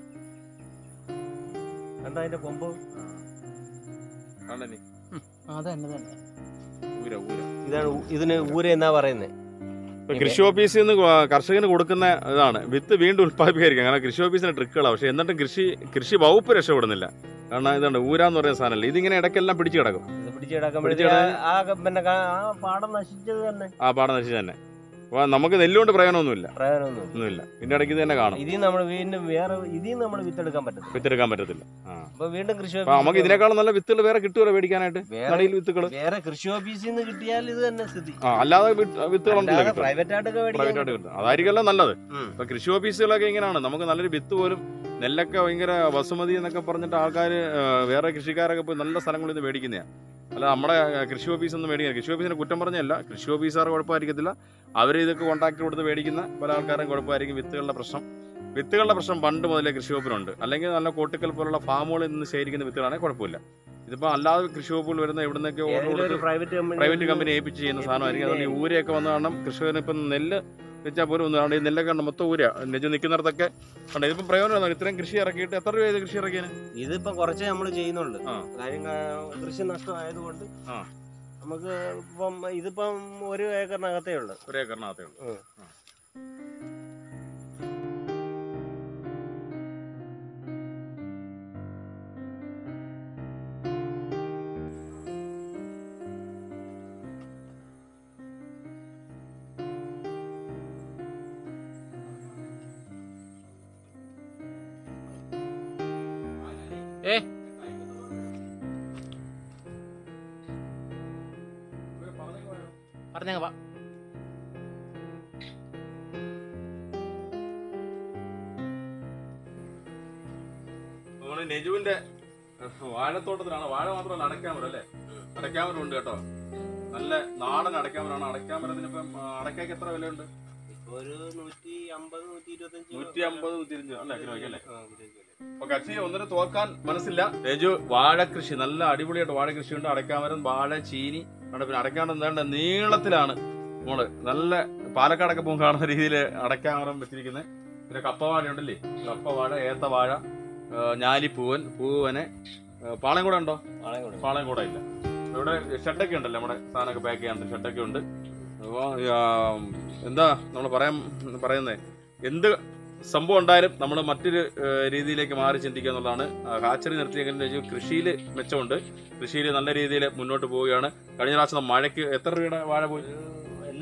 കണ്ട അതിന്റെ കൊമ്പ് കണ്ടല്ലേ? അതന്നെ തന്നെ ഊര, ഊര. ഇതാണ് ഊ- ഇതിന് ഊര എന്നാ പറയുന്നത് ഇപ്പൊ കൃഷി ഓഫീസിൽ നിന്ന് കൊ- കർഷകന് കൊടുക്കുന്ന ഇതാണ് വിത്ത് വീണ്ടും ഉത്പാദിപ്പിക്കായിരിക്കും കാരണം കൃഷി ഓഫീസിന്റെ ട്രിക്കുകളാണ് പക്ഷെ എന്നിട്ടും കൃഷി കൃഷി വകുപ്പ് രക്ഷപ്പെടുന്നില്ല കാരണം ഇതുണ്ട് ഊരാന്ന് പറയുന്ന സാധനമല്ല ഇതിങ്ങനെ ഇടയ്ക്കെല്ലാം പിടിച്ചു കിടക്കും ഇത് പിടിച്ച് കിടക്കുമ്പോഴത്തേക്ക് ആ പിന്നെ ക- ആ പാടം നശിച്ചത് തന്നെ ആ പാടം നശിച്ച് തന്നെ അപ്പൊ നമുക്ക് നെല്ലുകൊണ്ട് പ്രയോജനമൊന്നുമില്ല പ്രയോജനമൊന്നും ഒന്നുമില്ല ഇതിന്റെ ഇടയ്ക്ക് ഇത് തന്നെ കാണും ഇതിൽ നമ്മൾ വീണ്ടും വേറെ ഇതിൽ നമ്മൾ വിത്തെടുക്കാൻ പറ്റത്തില്ല വിത്തെടുക്കാൻ പറ്റത്തില്ല ആ അപ്പൊ വീണ്ടും കൃഷി അപ്പൊ നമുക്ക് ഓഫീസിൽ ഇതിനേക്കാളും നല്ല വിത്തുകൾ വേറെ കിട്ടുമല്ലോ മേടിക്കാനായിട്ട് വേറെ കടയിൽ വിത്തുകൾ വേറെ കൃഷി ഓഫീസിൽ നിന്ന് കിട്ടിയാൽ ഇത് തന്നെ സ്ഥിതി ആ അല്ലാതെ വിത്ത്- വിത്തുകളുണ്ടല്ലോ കിട്ടും പ്രൈവറ്റ് ആയിട്ടൊക്കെ പ്രൈവറ്റ് മേടിക്കാൻ ആയിട്ട് കിട്ടും അതായിരിക്കുമല്ലോ നല്ലത് ഉം. ഇപ്പൊ കൃഷി ഓഫീസുകളൊക്കെ ഇങ്ങനെയാണ് നമുക്ക് നല്ലൊരു വിത്ത് പോലും നെല്ലൊക്കെ ഭയങ്കര വസുമതി എന്നൊക്കെ പറഞ്ഞിട്ട് ആൾക്കാർ വേറെ കൃഷിക്കാരൊക്കെ പോയി നല്ല സ്ഥലങ്ങളിൽ നിന്ന് മേടിക്കുന്നതാണ് അല്ല നമ്മുടെ ആ, കൃഷി ഓഫീസ് ഒന്നും മേടിക്കുക കൃഷി ഓഫീസിനെ കുറ്റം പറഞ്ഞല്ല കൃഷി ഓഫീസർ കുഴപ്പമായിരിക്കത്തില്ല അവർ ഇതൊക്കെ കോൺടാക്ട് കൊടുത്ത് മേടിക്കുന്ന പല ആൾക്കാരും കുഴപ്പമായിരിക്കും വിത്തുകളുടെ പ്രശ്നം വിത്തുകളുടെ പ്രശ്നം പണ്ട് മുതലേ കൃഷി വകുപ്പിനുണ്ട് അല്ലെങ്കിൽ നല്ല കോട്ടിക്കൽ പോലുള്ള ഫാമുകളിൽ നിന്ന് ശേഖരിക്കുന്ന വിത്തുകളാണെങ്കിൽ കുഴപ്പമില്ല ഇതിപ്പോൾ അല്ലാതെ കൃഷി വകുപ്പിൽ വരുന്ന എവിടെ നിന്നൊക്കെ ഓർഡർ ഏതെങ്കിലും കൊടുത്ത് ഒരു പ്രൈവറ്റ് കമ്പനി പ്രൈവറ്റ് കമ്പനി ഏൽപ്പിച്ച് ചെയ്യുന്ന സാധനമായിരിക്കും അതുകൊണ്ട് ഈ ഊരയൊക്കെ വന്ന കാരണം കൃഷകന് ഇപ്പം നെല്ല് വെച്ചാൽ പോലും ഒന്ന് കാണും ഈ നെല്ലൊക്കെ കണ്ട് മൊത്തം ഊര നെജ് നിൽക്കുന്നിടത്തൊക്കെ ഉണ്ട് ഇതിപ്പം പ്രയോജനം ഇത്രയും കൃഷി ഇറക്കിയിട്ട് എത്ര രൂപ ഇത് കൃഷി ഇറക്കിയാണ് ഇതിപ്പോ കുറച്ചേ നമ്മൾ ചെയ്യുന്നുള്ളൂ ആ. കാര്യം കാ- കൃഷി നഷ്ടമായതുകൊണ്ട് ആ. നമുക്ക് ഇപ്പം ഇതിപ്പം ഒരു ഏക്കറിനകത്തേ ഉള്ളു ഒരു ഏക്കറിനകത്തേ ഉള്ളൂ ഉം. ആ. ഏ പറഞ്ഞ വാ നമ്മുടെ നെജുവിന്റെ വാഴത്തോട്ടത്തിലാണ് വാഴ മാത്രമല്ല അടയ്ക്കാമരം അല്ലേ അടയ്ക്കാമരം ഉണ്ട് കേട്ടോ നല്ല നാടൻ അടയ്ക്കാമരമാണ് അടയ്ക്കാമരത്തിന് ഇപ്പം അടയ്ക്കാക്ക് എത്ര വിലയുണ്ട് ഒരു നൂറ്റി അമ്പത് നൂറ്റി ഇരുപത്തഞ്ച് നൂറ്റി അമ്പത് നൂറ്റി അല്ലേ കിലോയ്ക്ക് അല്ലേ ആ, കിലോയ്ക്ക് അല്ലേ? അപ്പൊ കക്ഷി ഒന്നിനും തോക്കാൻ മനസ്സില്ല രജു വാഴ കൃഷി നല്ല അടിപൊളിയായിട്ട് വാഴ കൃഷിയുണ്ട് അടയ്ക്കാമരം വാഴ ചീനി അവിടെ പിന്നെ അടയ്ക്കാമരം എന്താണ്ട് നീളത്തിലാണ് നമ്മള് നല്ല പാലക്കാടൊക്കെ പോകും കാണുന്ന രീതിയിൽ അടയ്ക്കാമരം വെച്ചിരിക്കുന്നത് പിന്നെ കപ്പവാഴ ഉണ്ടല്ലേ കപ്പവാഴ ഏത്തവാഴ ആ, ഞാലിപ്പൂവൻ പൂവന് പാളയം കൂടെ ഉണ്ടോ ആളെ കൊടുക്കും. പാളയം കൂടെ ഇല്ല ഇവിടെ ഷെഡൊക്കെ ഉണ്ടല്ലോ നമ്മുടെ സാധനമൊക്കെ പാക്ക് ചെയ്യാണ്ട് ഷെഡൊക്കെ ഉണ്ട് അപ്പോൾ എന്താ നമ്മൾ പറയാൻ പറയുന്നത് എന്ത് സംഭവം ഉണ്ടായാലും നമ്മൾ മറ്റൊരു ഏഹ്, രീതിയിലേക്ക് മാറി ചിന്തിക്കുക എന്നുള്ളതാണ് ഹാച്ചറി നിർത്തി എങ്ങനെ വെച്ചാൽ കൃഷിയിൽ മെച്ചമുണ്ട് കൃഷിയിൽ നല്ല രീതിയിൽ മുന്നോട്ട് പോവുകയാണ് കഴിഞ്ഞ പ്രാവശ്യം മഴയ്ക്ക് എത്ര രൂപയുടെ വാഴ പോയി ഒരു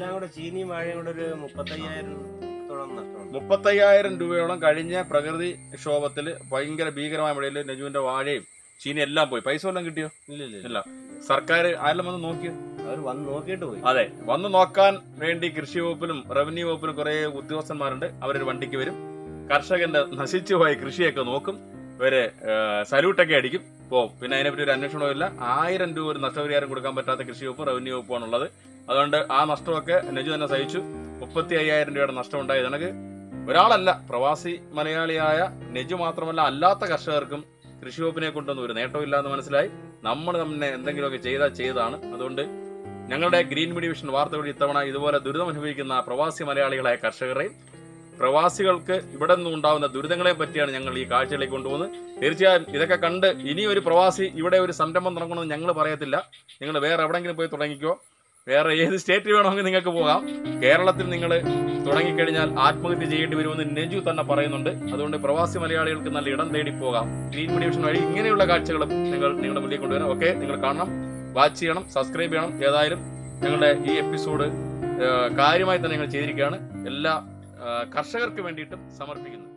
എല്ലാം കൂടെ ചീനിയും വാഴയും കൂടെ ഒരു മുപ്പത്തയ്യായിരത്തോളം നഷ്ടമുണ്ട് മുപ്പത്തയ്യായിരം രൂപയോളം കഴിഞ്ഞ പ്രകൃതി ക്ഷോഭത്തിൽ ഭയങ്കര ഭീകരമായ മഴയിൽ നജുവിന്റെ വാഴയും ചീനി എല്ലാം പോയി പൈസ വല്ലതും കിട്ടിയോ ഇല്ല ഇല്ല ഇല്ല സർക്കാർ ആരെല്ലാം വന്ന് നോക്കിയോ അവർ വന്ന് നോക്കിയിട്ട് പോയി അതെ വന്ന് നോക്കാൻ വേണ്ടി കൃഷി വകുപ്പിലും റവന്യൂ വകുപ്പിലും കുറെ ഉദ്യോഗസ്ഥന്മാരുണ്ട് അവരൊരു വണ്ടിക്ക് വരും കർഷകന്റെ നശിച്ചു പോയ കൃഷിയൊക്കെ നോക്കും ഇവര് സല്യൂട്ടൊക്കെ അടിക്കും പോവും പിന്നെ അതിനെപ്പറ്റി ഒരു അന്വേഷണവും ഇല്ല ആയിരം രൂപ ഒരു നഷ്ടപരിഹാരം കൊടുക്കാൻ പറ്റാത്ത കൃഷി വകുപ്പ് റവന്യൂ വകുപ്പാണുള്ളത് അതുകൊണ്ട് ആ നഷ്ടമൊക്കെ നെജു തന്നെ സഹിച്ചു മുപ്പത്തി അയ്യായിരം രൂപയുടെ നഷ്ടം ഉണ്ടായത് എനിക്ക് ഒരാളല്ല പ്രവാസി മലയാളിയായ നെജു മാത്രമല്ല അല്ലാത്ത കർഷകർക്കും കൃഷി വകുപ്പിനെ കൊണ്ടൊന്നും ഒരു നേട്ടവും ഇല്ല എന്ന് മനസ്സിലായി നമ്മൾ തന്നെ എന്തെങ്കിലുമൊക്കെ ചെയ്താൽ ചെയ്തതാണ് അതുകൊണ്ട് ഞങ്ങളുടെ ഗ്രീൻ മീഡിയ വിഷൻ വാർത്ത വഴി ഇത്തവണ ഇതുപോലെ ദുരിതം അനുഭവിക്കുന്ന പ്രവാസി മലയാളികളായ കർഷകരെയും പ്രവാസികൾക്ക് ഇവിടെ നിന്നും ഉണ്ടാവുന്ന ദുരിതങ്ങളെ പറ്റിയാണ് ഞങ്ങൾ ഈ കാഴ്ചയിലേക്ക് കൊണ്ടുപോകുന്നത് തീർച്ചയായും ഇതൊക്കെ കണ്ട് ഇനി ഒരു പ്രവാസി ഇവിടെ ഒരു സംരംഭം തുടങ്ങണമെന്ന് ഞങ്ങൾ പറയത്തില്ല നിങ്ങൾ വേറെ എവിടെങ്കിലും പോയി തുടങ്ങിക്കോ വേറെ ഏത് സ്റ്റേറ്റിൽ വേണമെങ്കിൽ നിങ്ങൾക്ക് പോകാം കേരളത്തിൽ നിങ്ങൾ തുടങ്ങിക്കഴിഞ്ഞാൽ ആത്മഹത്യ ചെയ്യേണ്ടി വരുമെന്ന് നെജു തന്നെ പറയുന്നുണ്ട് അതുകൊണ്ട് പ്രവാസി മലയാളികൾക്ക് നല്ല ഇടം തേടി പോകാം ഗ്രീൻ മീഡിയ വിഷൻ വഴി ഇങ്ങനെയുള്ള കാഴ്ചകളും നിങ്ങൾ നിങ്ങളുടെ മുന്നിൽ കൊണ്ടുവരാം ഓക്കെ നിങ്ങൾ കാണണം വാച്ച് ചെയ്യണം സബ്സ്ക്രൈബ് ചെയ്യണം ഏതായാലും ഞങ്ങളുടെ ഈ എപ്പിസോഡ് കാര്യമായി തന്നെ ഞങ്ങൾ ചെയ്തിരിക്കുകയാണ് എല്ലാ ആ, കർഷകർക്ക് വേണ്ടിയിട്ടും സമർപ്പിക്കുന്നു